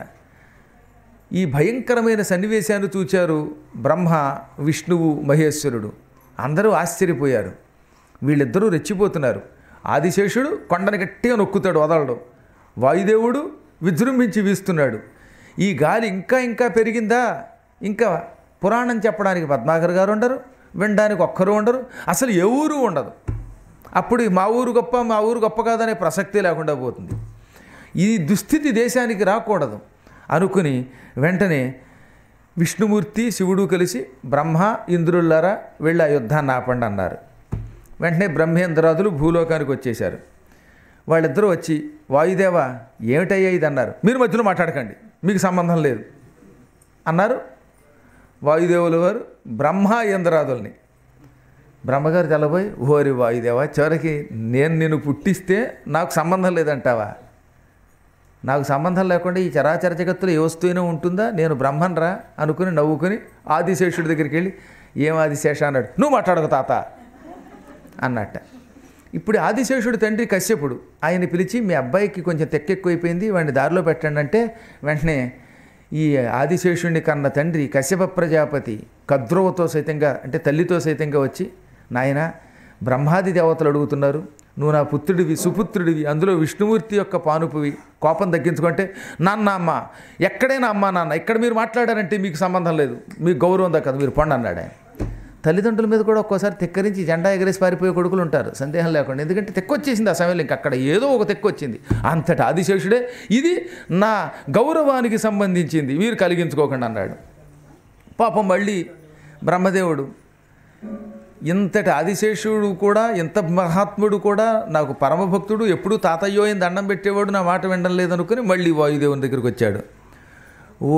ఈ భయంకరమైన సన్నివేశాన్ని చూచారు బ్రహ్మ విష్ణువు మహేశ్వరుడు అందరూ ఆశ్చర్యపోయారు వీళ్ళిద్దరూ రెచ్చిపోతున్నారు ఆదిశేషుడు కొండని గట్టిగా నొక్కుతాడు వదలడు వాయుదేవుడు విజృంభించి వీస్తున్నాడు ఈ గాలి ఇంకా ఇంకా పెరిగిందా ఇంకా పురాణం చెప్పడానికి పద్మాకర్ గారు ఉండరు వినడానికి ఒక్కరు ఉండరు అసలు ఏ ఊరు ఉండదు అప్పుడు మా ఊరు గొప్ప మా ఊరు గొప్ప కాదనే ప్రసక్తి లేకుండా పోతుంది ఈ దుస్థితి దేశానికి రాకూడదు అనుకుని వెంటనే విష్ణుమూర్తి శివుడు కలిసి బ్రహ్మ ఇంద్రులారా వెళ్ళి ఆ యుద్ధాన్ని ఆపండి అన్నారు వెంటనే బ్రహ్మేంద్రాదులు భూలోకానికి వచ్చేశారు వాళ్ళిద్దరూ వచ్చి వాయుదేవ ఏమిటయ్యా ఇది అన్నారు మీరు మధ్యలో మాట్లాడకండి మీకు సంబంధం లేదు అన్నారు వాయుదేవుల వారు బ్రహ్మ ఇంద్రాదుల్ని బ్రహ్మగారు తెల్లబోయి ఓరి వాయుదేవా చివరికి నేను నిన్ను పుట్టిస్తే నాకు సంబంధం లేదంటావా నాకు సంబంధం లేకుండా ఈ చరాచర జగత్తులో ఏ వస్తువునే ఉంటుందా నేను బ్రహ్మన్రా అనుకుని నవ్వుకుని ఆదిశేషుడి దగ్గరికి వెళ్ళి ఏం ఆదిశేష అన్నాడు నువ్వు మాట్లాడకు తాత అన్నట్ట ఇప్పుడు ఆదిశేషుడు తండ్రి కశ్యపుడు ఆయన పిలిచి మీ అబ్బాయికి కొంచెం తెక్కెక్కువైపోయింది వాడిని దారిలో పెట్టండి అంటే వెంటనే ఈ ఆదిశేషుడిని కన్న తండ్రి కశ్యప ప్రజాపతి కద్రోవతో సైతంగా అంటే తల్లితో సైతంగా వచ్చి నాయన బ్రహ్మాది దేవతలు అడుగుతున్నారు నువ్వు నా పుత్రుడివి సుపుత్రుడివి అందులో విష్ణుమూర్తి యొక్క పానుపువి కోపం తగ్గించుకుంటే నాన్న అమ్మ ఎక్కడైనా అమ్మ నాన్న ఇక్కడ మీరు మాట్లాడారంటే మీకు సంబంధం లేదు మీకు గౌరవం దక్కదు మీరు పండు అన్నాడు ఆయన తల్లిదండ్రుల మీద కూడా ఒక్కోసారి తెక్కరించి జెండా ఎగరేసి పారిపోయే కొడుకులు ఉంటారు సందేహం లేకుండా ఎందుకంటే తెక్కొచ్చేసింది ఆ సమయంలో ఇంక అక్కడ ఏదో ఒక తెక్కొచ్చింది అంతటి ఆదిశేషుడే ఇది నా గౌరవానికి సంబంధించింది మీరు కలిగించుకోకండి అన్నాడు పాపం మళ్ళీ బ్రహ్మదేవుడు ఇంతటి ఆదిశేషుడు కూడా ఇంత మహాత్ముడు కూడా నాకు పరమభక్తుడు ఎప్పుడూ తాతయ్యో అని దండం పెట్టేవాడు నా మాట వినడం లేదనుకుని మళ్ళీ వాయుదేవుని దగ్గరికి వచ్చాడు ఓ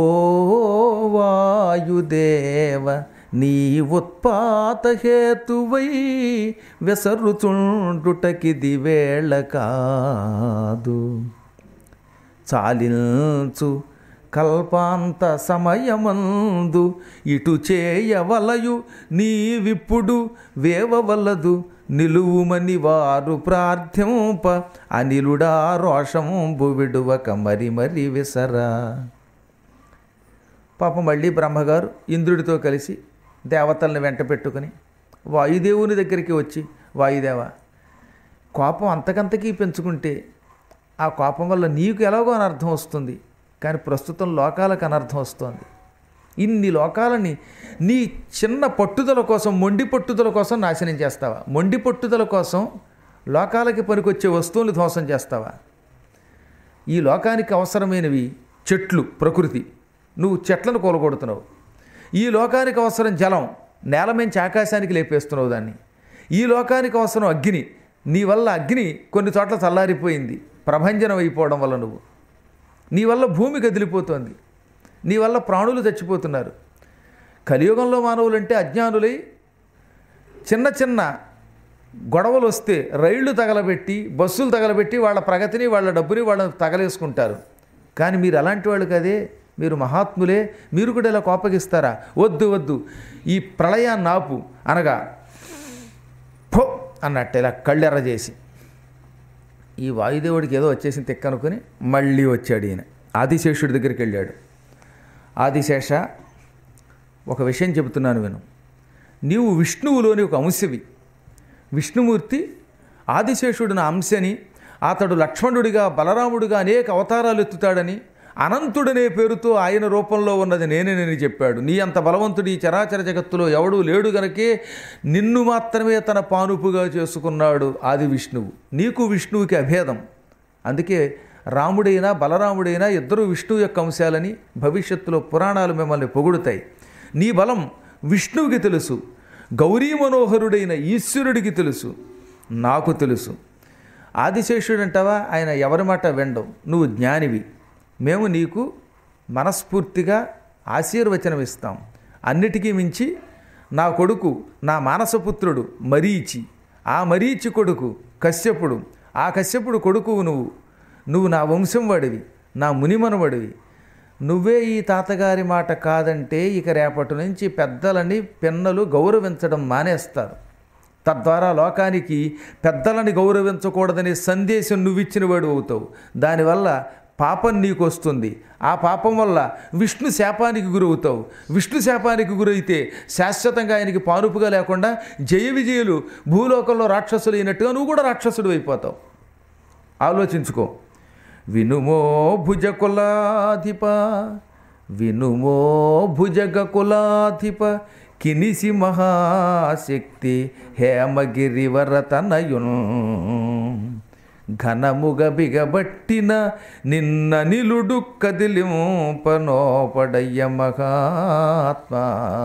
వాయుదేవ నీ ఉత్పాత హేతువై వెసరుచుండుటకిది వేళ కాదు చాలించు కల్పాంత సమయమందు ఇటు చేయవలయు నీవిప్పుడు వేవవలదు నిలువుమని వారు ప్రార్థింప అనిలుడా రోషంబు విడువక మరి మరి విసరా పాపం మళ్ళీ బ్రహ్మగారు ఇంద్రుడితో కలిసి దేవతల్ని వెంట పెట్టుకుని వాయుదేవుని దగ్గరికి వచ్చి వాయుదేవ కోపం అంతకంతకీ పెంచుకుంటే ఆ కోపం వల్ల నీకు ఎలాగో అనర్థం వస్తుంది కానీ ప్రస్తుతం లోకాలకు అనర్థం వస్తుంది ఇన్ని లోకాలని నీ చిన్న పట్టుదల కోసం మొండి పట్టుదల కోసం నాశనం చేస్తావా మొండి పట్టుదల కోసం లోకాలకి పనికొచ్చే వస్తువులు ధ్వంసం చేస్తావా ఈ లోకానికి అవసరమైనవి చెట్లు ప్రకృతి నువ్వు చెట్లను కూలగొడుతున్నావు ఈ లోకానికి అవసరం జలం నేల మించి ఆకాశానికి లేపేస్తున్నావు దాన్ని ఈ లోకానికి అవసరం అగ్ని నీ వల్ల అగ్ని కొన్ని చోట్ల చల్లారిపోయింది ప్రభంజనం అయిపోవడం వల్ల నువ్వు నీ వల్ల భూమి కదిలిపోతోంది నీ వల్ల ప్రాణులు చచ్చిపోతున్నారు కలియుగంలో మానవులంటే అజ్ఞానులై చిన్న చిన్న గొడవలు వస్తే రైళ్లు తగలబెట్టి బస్సులు తగలబెట్టి వాళ్ళ ప్రగతిని వాళ్ళ డబ్బుని వాళ్ళని తగలేసుకుంటారు కానీ మీరు అలాంటి వాళ్ళు కదే మీరు మహాత్ములే మీరు కూడా ఇలా కోపగిస్తారా వద్దు వద్దు ఈ ప్రళయాన్ని ఆపు అనగా ఫో అన్నట్టు ఇలా కళ్ళెర్ర చేసి ఈ వాయుదేవుడికి ఏదో వచ్చేసింది తెక్కనుకొని మళ్ళీ వచ్చాడు ఈయన ఆదిశేషుడి దగ్గరికి వెళ్ళాడు ఆదిశేష ఒక విషయం చెబుతున్నాను విను నీవు విష్ణువులోని ఒక అంశవి విష్ణుమూర్తి ఆదిశేషుడు నా అంశని అతడు లక్ష్మణుడిగా బలరాముడిగా అనేక అవతారాలు ఎత్తుతాడని అనంతుడనే పేరుతో ఆయన రూపంలో ఉన్నది నేనేనని చెప్పాడు నీ అంత బలవంతుడు ఈ చరాచర జగత్తులో ఎవడూ లేడు గనకే నిన్ను మాత్రమే తన పానుపుగా చేసుకున్నాడు ఆది విష్ణువు నీకు విష్ణువుకి అభేదం అందుకే రాముడైనా బలరాముడైనా ఇద్దరు విష్ణువు యొక్క అంశాలని భవిష్యత్తులో పురాణాలు మిమ్మల్ని పొగుడుతాయి నీ బలం విష్ణువుకి తెలుసు గౌరీ మనోహరుడైన ఈశ్వరుడికి తెలుసు నాకు తెలుసు ఆదిశేషుడు అంటావా ఆయన ఎవరి మాట వినడం నువ్వు జ్ఞానివి మేము నీకు మనస్ఫూర్తిగా ఆశీర్వచనం ఇస్తాం అన్నిటికీ మించి నా కొడుకు నా మానసపుత్రుడు మరీచి ఆ మరీచి కొడుకు కశ్యపుడు ఆ కశ్యపుడు కొడుకు నువ్వు నువ్వు నా వంశం వాడివి నా మునిమనవడివి నువ్వే ఈ తాతగారి మాట కాదంటే ఇక రేపటి నుంచి పెద్దలని పిన్నలు గౌరవించడం మానేస్తారు తద్వారా లోకానికి పెద్దలని గౌరవించకూడదనే సందేశం నువ్విచ్చిన వాడు అవుతావు దానివల్ల పాపం నీకు వస్తుంది ఆ పాపం వల్ల విష్ణు శాపానికి గురవుతావు విష్ణు శాపానికి గురైతే శాశ్వతంగా ఆయనకి పానుపుగా లేకుండా జయ విజయులు భూలోకంలో రాక్షసులు అయినట్టుగా నువ్వు కూడా రాక్షసుడు అయిపోతావు ఆలోచించుకో వినుమో భుజకులాధిప వినుమో భుజగ కులాధిప కినిసి మహాశక్తి హేమగిరివరతనయున్ ఘనముగ బిగబట్టిన నిన్న నిలుడు కదిలింపనోపడయ్య మహాత్మా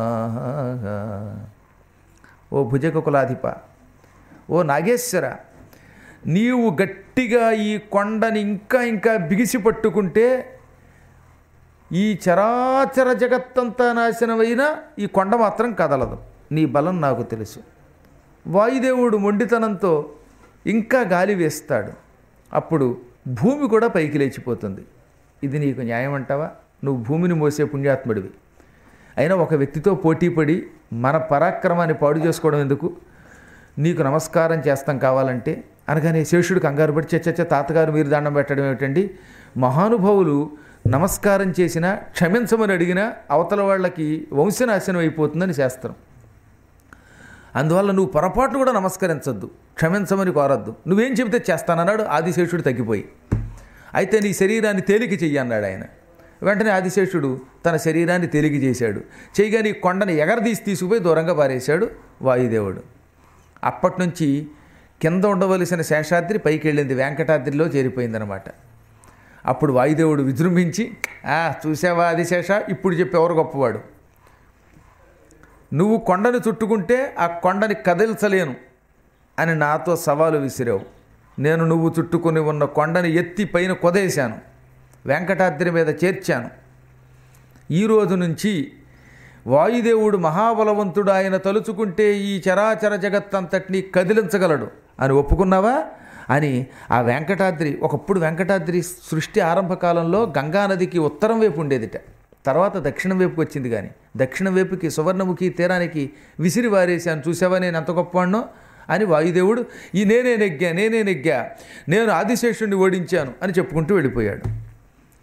ఓ భుజగ కులాధిప ఓ నాగేశ్వర నీవు గట్టిగా ఈ కొండని ఇంకా ఇంకా బిగిసి పట్టుకుంటే ఈ చరాచర జగత్తంతా నాశనమైన ఈ కొండ మాత్రం కదలదు నీ బలం నాకు తెలుసు వాయుదేవుడు మొండితనంతో ఇంకా గాలి వేస్తాడు అప్పుడు భూమి కూడా పైకి లేచిపోతుంది ఇది నీకు న్యాయం అంటావా నువ్వు భూమిని మోసే పుణ్యాత్ముడివి అయినా ఒక వ్యక్తితో పోటీపడి మన పరాక్రమాన్ని పాడు చేసుకోవడం ఎందుకు నీకు నమస్కారం చేస్తాం కావాలంటే అనగానే శేషుడు కంగారు పడి చచ్చ తాతగారు మీరు దండం పెట్టడం ఏమిటండి మహానుభావులు నమస్కారం చేసినా క్షమించమని అడిగినా అవతల వాళ్ళకి వంశనాశనం అయిపోతుందని శాస్త్రం అందువల్ల నువ్వు పొరపాటు కూడా నమస్కరించొద్దు క్షమించమని కోరద్దు నువ్వేం చెబితే చేస్తానన్నాడు ఆదిశేషుడు తగ్గిపోయి అయితే నీ శరీరాన్ని తేలిక చెయ్యి అన్నాడు ఆయన వెంటనే ఆదిశేషుడు తన శరీరాన్ని తేలిక చేశాడు చేయగానే ఈ కొండని ఎగరదీసి తీసుకుపోయి దూరంగా పారేశాడు వాయుదేవుడు అప్పటి నుంచి కింద ఉండవలసిన శేషాద్రి పైకి వెళ్ళింది వెంకటాద్రిలో చేరిపోయిందనమాట అప్పుడు వాయుదేవుడు విజృంభించి ఆ చూసావా ఆదిశేష ఇప్పుడు చెప్పి ఎవరు గొప్పవాడు నువ్వు కొండను చుట్టుకుంటే ఆ కొండని కదిల్చలేను అని నాతో సవాలు విసిరావు నేను నువ్వు చుట్టుకొని ఉన్న కొండని ఎత్తి పైన కొదేశాను వెంకటాద్రి మీద చేర్చాను ఈ రోజు నుంచి వాయుదేవుడు మహాబలవంతుడు ఆయన తలుచుకుంటే ఈ చరాచర జగత్తంతటిని కదిలించగలడు అని ఒప్పుకున్నావా అని ఆ వెంకటాద్రి ఒకప్పుడు వెంకటాద్రి సృష్టి ఆరంభ కాలంలో గంగానదికి ఉత్తరం వైపు ఉండేదిట తర్వాత దక్షిణం వైపుకి వచ్చింది కానీ దక్షిణం వైపుకి సువర్ణముఖి తీరానికి విసిరి వారేశాను చూసావా నేను ఎంత గొప్పవాడినో అని వాయుదేవుడు ఈ నేనే నెగ్గా నేనే నెగ్గా నేను ఆదిశేషుడిని ఓడించాను అని చెప్పుకుంటూ వెళ్ళిపోయాడు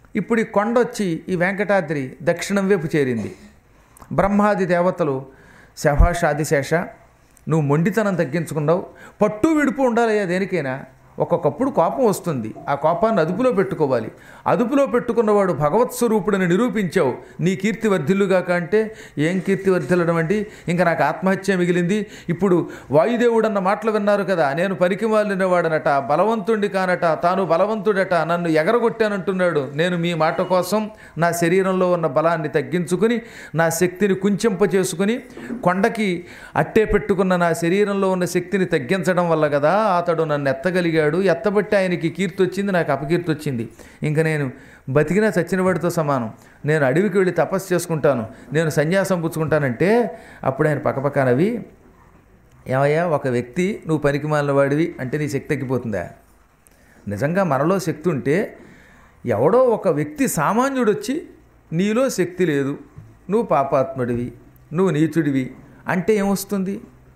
ఇప్పుడు ఈ కొండ వచ్చి ఈ వెంకటాద్రి దక్షిణం వైపు చేరింది బ్రహ్మాది దేవతలు శభాష ఆదిశేష నువ్వు మొండితనం తగ్గించుకున్నావు పట్టు విడుపు ఉండాలయ్యా దేనికైనా ఒక్కొక్కప్పుడు కోపం వస్తుంది ఆ కోపాన్ని అదుపులో పెట్టుకోవాలి అదుపులో పెట్టుకున్నవాడు భగవత్ స్వరూపుడని నిరూపించావు నీ కీర్తి వర్ధిల్లుగాక అంటే ఏం కీర్తి వర్ధిల్లడం అండి ఇంకా నాకు ఆత్మహత్య మిగిలింది ఇప్పుడు వాయుదేవుడు అన్న మాటలు విన్నారు కదా నేను పరికిమాలిన వాడనట బలవంతుడి కానట తాను బలవంతుడట నన్ను ఎగరగొట్టానంటున్నాడు నేను మీ మాట కోసం నా శరీరంలో ఉన్న బలాన్ని తగ్గించుకుని నా శక్తిని కుంచెంప చేసుకుని కొండకి అట్టే పెట్టుకున్న నా శరీరంలో ఉన్న శక్తిని తగ్గించడం వల్ల కదా అతడు నన్ను ఎత్తగలిగాడు ఎత్తబట్టి ఆయనకి కీర్తి వచ్చింది నాకు అపకీర్తి వచ్చింది ఇంకా నేను బతికినా చచ్చినవాడితో సమానం నేను అడవికి వెళ్ళి తపస్సు చేసుకుంటాను నేను సన్యాసం పుచ్చుకుంటానంటే అప్పుడు ఆయన పక్కపక్క నవ్వి ఏమయ్యా ఒక వ్యక్తి నువ్వు పనికి మాలిన వాడివి అంటే నీ శక్తి తగ్గిపోతుందా నిజంగా మనలో శక్తి ఉంటే ఎవడో ఒక వ్యక్తి సామాన్యుడు వచ్చి నీలో శక్తి లేదు నువ్వు పాపాత్ముడివి నువ్వు నీచుడివి అంటే ఏమొస్తుంది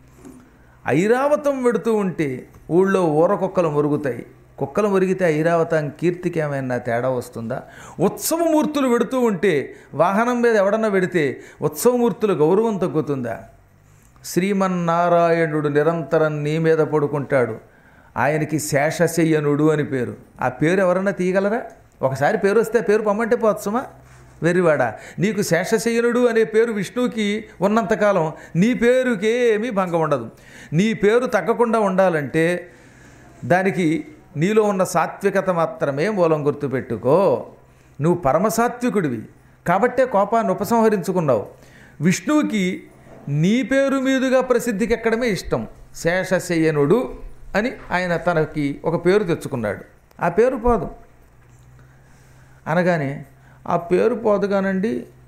ఐరావతం పెడుతూ ఉంటే ఊళ్ళో ఊర కుక్కలు మురుగుతాయి కుక్కలు మురిగితే ఐరావతం కీర్తికి ఏమైనా తేడా వస్తుందా ఉత్సవమూర్తులు పెడుతూ ఉంటే వాహనం మీద ఎవడన్నా పెడితే ఉత్సవమూర్తుల గౌరవం తగ్గుతుందా శ్రీమన్నారాయణుడు నిరంతరం నీ మీద పడుకుంటాడు ఆయనకి శేషశయ్యనుడు అని పేరు ఆ పేరు ఎవరన్నా తీయగలరా ఒకసారి పేరు వస్తే ఆ పేరు పమ్మంటే పోవచ్చుమా వెర్రివాడా నీకు శేషశయనుడు అనే పేరు విష్ణువుకి ఉన్నంతకాలం నీ పేరుకి ఏమీ భంగం ఉండదు నీ పేరు తగ్గకుండా ఉండాలంటే దానికి నీలో ఉన్న సాత్వికత మాత్రమే మూలం గుర్తుపెట్టుకో నువ్వు పరమసాత్వికుడివి కాబట్టే కోపాన్ని ఉపసంహరించుకున్నావు విష్ణువుకి నీ పేరు మీదుగా ప్రసిద్ధికి ఎక్కడమే ఇష్టం శేషశయనుడు అని ఆయన తనకి ఒక పేరు తెచ్చుకున్నాడు ఆ పేరు పోదు అనగానే ఆ పేరు పోదుగానండి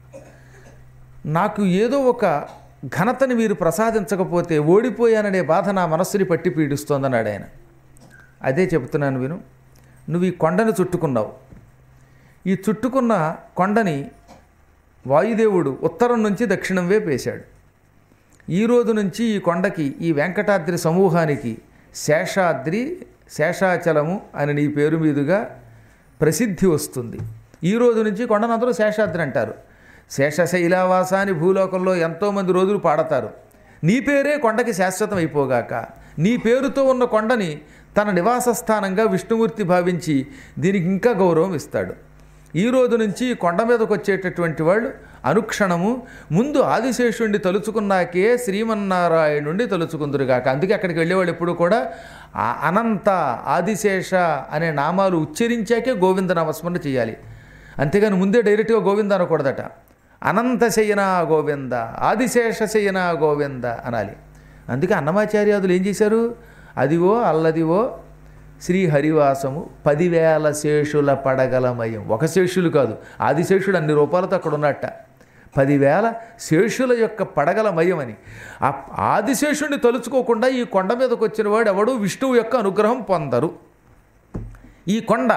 నాకు ఏదో ఒక ఘనతని మీరు ప్రసాదించకపోతే ఓడిపోయాననే బాధ నా మనస్సుని పట్టి పీడిస్తోందన్నాడు ఆయన అదే చెబుతున్నాను విను నువ్వు ఈ కొండను చుట్టుకున్నావు ఈ చుట్టుకున్న కొండని వాయుదేవుడు ఉత్తరం నుంచి దక్షిణం వైపు వేశాడు ఈ రోజు నుంచి ఈ కొండకి ఈ వెంకటాద్రి సమూహానికి శేషాద్రి శేషాచలము అని నీ పేరు మీదుగా ప్రసిద్ధి వస్తుంది ఈ రోజు నుంచి కొండను అందరూ శేషాద్రి అంటారు శేషశైలావాస అని భూలోకంలో ఎంతోమంది రోజులు పాడతారు నీ పేరే కొండకి శాశ్వతం అయిపోగాక నీ పేరుతో ఉన్న కొండని తన నివాస స్థానంగా విష్ణుమూర్తి భావించి దీనికి ఇంకా గౌరవం ఇస్తాడు ఈ రోజు నుంచి ఈ కొండ మీదకి వచ్చేటటువంటి వాళ్ళు అనుక్షణము ముందు ఆదిశేషుణ్ణి తలుచుకున్నాకే శ్రీమన్నారాయణుణ్ణి తలుచుకుందురుగాక అందుకే అక్కడికి వెళ్ళేవాళ్ళు ఎప్పుడు కూడా ఆ అనంత ఆదిశేష అనే నామాలు ఉచ్చరించాకే గోవింద నామస్మరణ చేయాలి అంతేగాని ముందే డైరెక్ట్గా గోవింద అనకూడదట అనంత శయన గోవింద ఆదిశేష శయన గోవింద అనాలి అందుకే అన్నమాచార్యాదులు ఏం చేశారు అదివో అల్లదివో శ్రీ హరివాసము పదివేల శేషుల పడగలమయం ఒక శేషులు కాదు ఆదిశేషుడు అన్ని రూపాలతో అక్కడ ఉన్నట్ట పదివేల శేషుల యొక్క పడగలమయం అని ఆ ఆదిశేషుడిని తలుచుకోకుండా ఈ కొండ మీదకి వచ్చిన వాడు ఎవడు విష్ణువు యొక్క అనుగ్రహం పొందరు ఈ కొండ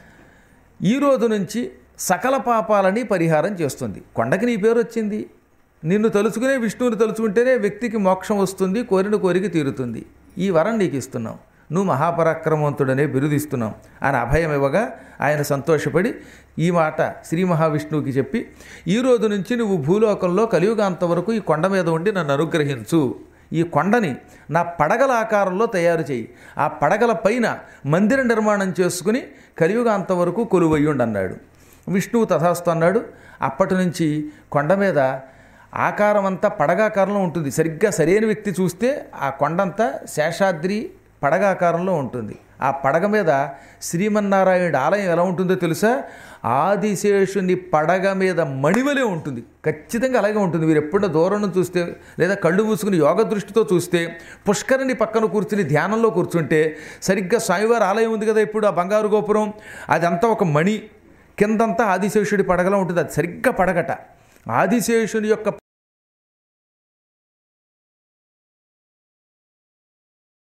ఈ రోజు నుంచి సకల పాపాలని పరిహారం చేస్తుంది కొండకి నీ పేరు వచ్చింది నిన్ను తలుచుకునే విష్ణువుని తలుచుకుంటేనే వ్యక్తికి మోక్షం వస్తుంది కోరిన కోరిక తీరుతుంది ఈ వరం నీకు ఇస్తున్నాం నువ్వు మహాపరాక్రమవంతుడనే బిరుదిస్తున్నాం అని అభయం ఇవ్వగా ఆయన సంతోషపడి ఈ మాట శ్రీ మహావిష్ణువుకి చెప్పి ఈ రోజు నుంచి నువ్వు భూలోకంలో కలియుగాంత వరకు ఈ కొండ మీద ఉండి నన్ను అనుగ్రహించు ఈ కొండని నా పడగల ఆకారంలో తయారు చేయి ఆ పడగల పైన మందిర నిర్మాణం చేసుకుని కలియుగాంత వరకు కొలువయ్యుండి అన్నాడు విష్ణువు తథాస్తు అన్నాడు అప్పటి నుంచి కొండ మీద ఆకారం అంతా పడగాకారంలో ఉంటుంది సరిగ్గా సరైన వ్యక్తి చూస్తే ఆ కొండంతా శేషాద్రి పడగాకారంలో ఉంటుంది ఆ పడగ మీద శ్రీమన్నారాయణుడి ఆలయం ఎలా ఉంటుందో తెలుసా ఆదిశేషుని పడగ మీద మణివలే ఉంటుంది ఖచ్చితంగా అలాగే ఉంటుంది మీరు ఎప్పుడైనా దూరం నుంచి చూస్తే లేదా కళ్ళు మూసుకుని యోగ దృష్టితో చూస్తే పుష్కరిణి పక్కన కూర్చుని ధ్యానంలో కూర్చుంటే సరిగ్గా స్వామివారి ఆలయం ఉంది కదా ఇప్పుడు ఆ బంగారు గోపురం అదంతా ఒక మణి కిందంతా ఆదిశేషుడి పడగలో ఉంటుంది అది సరిగ్గా పడగట ఆదిశేషుని యొక్క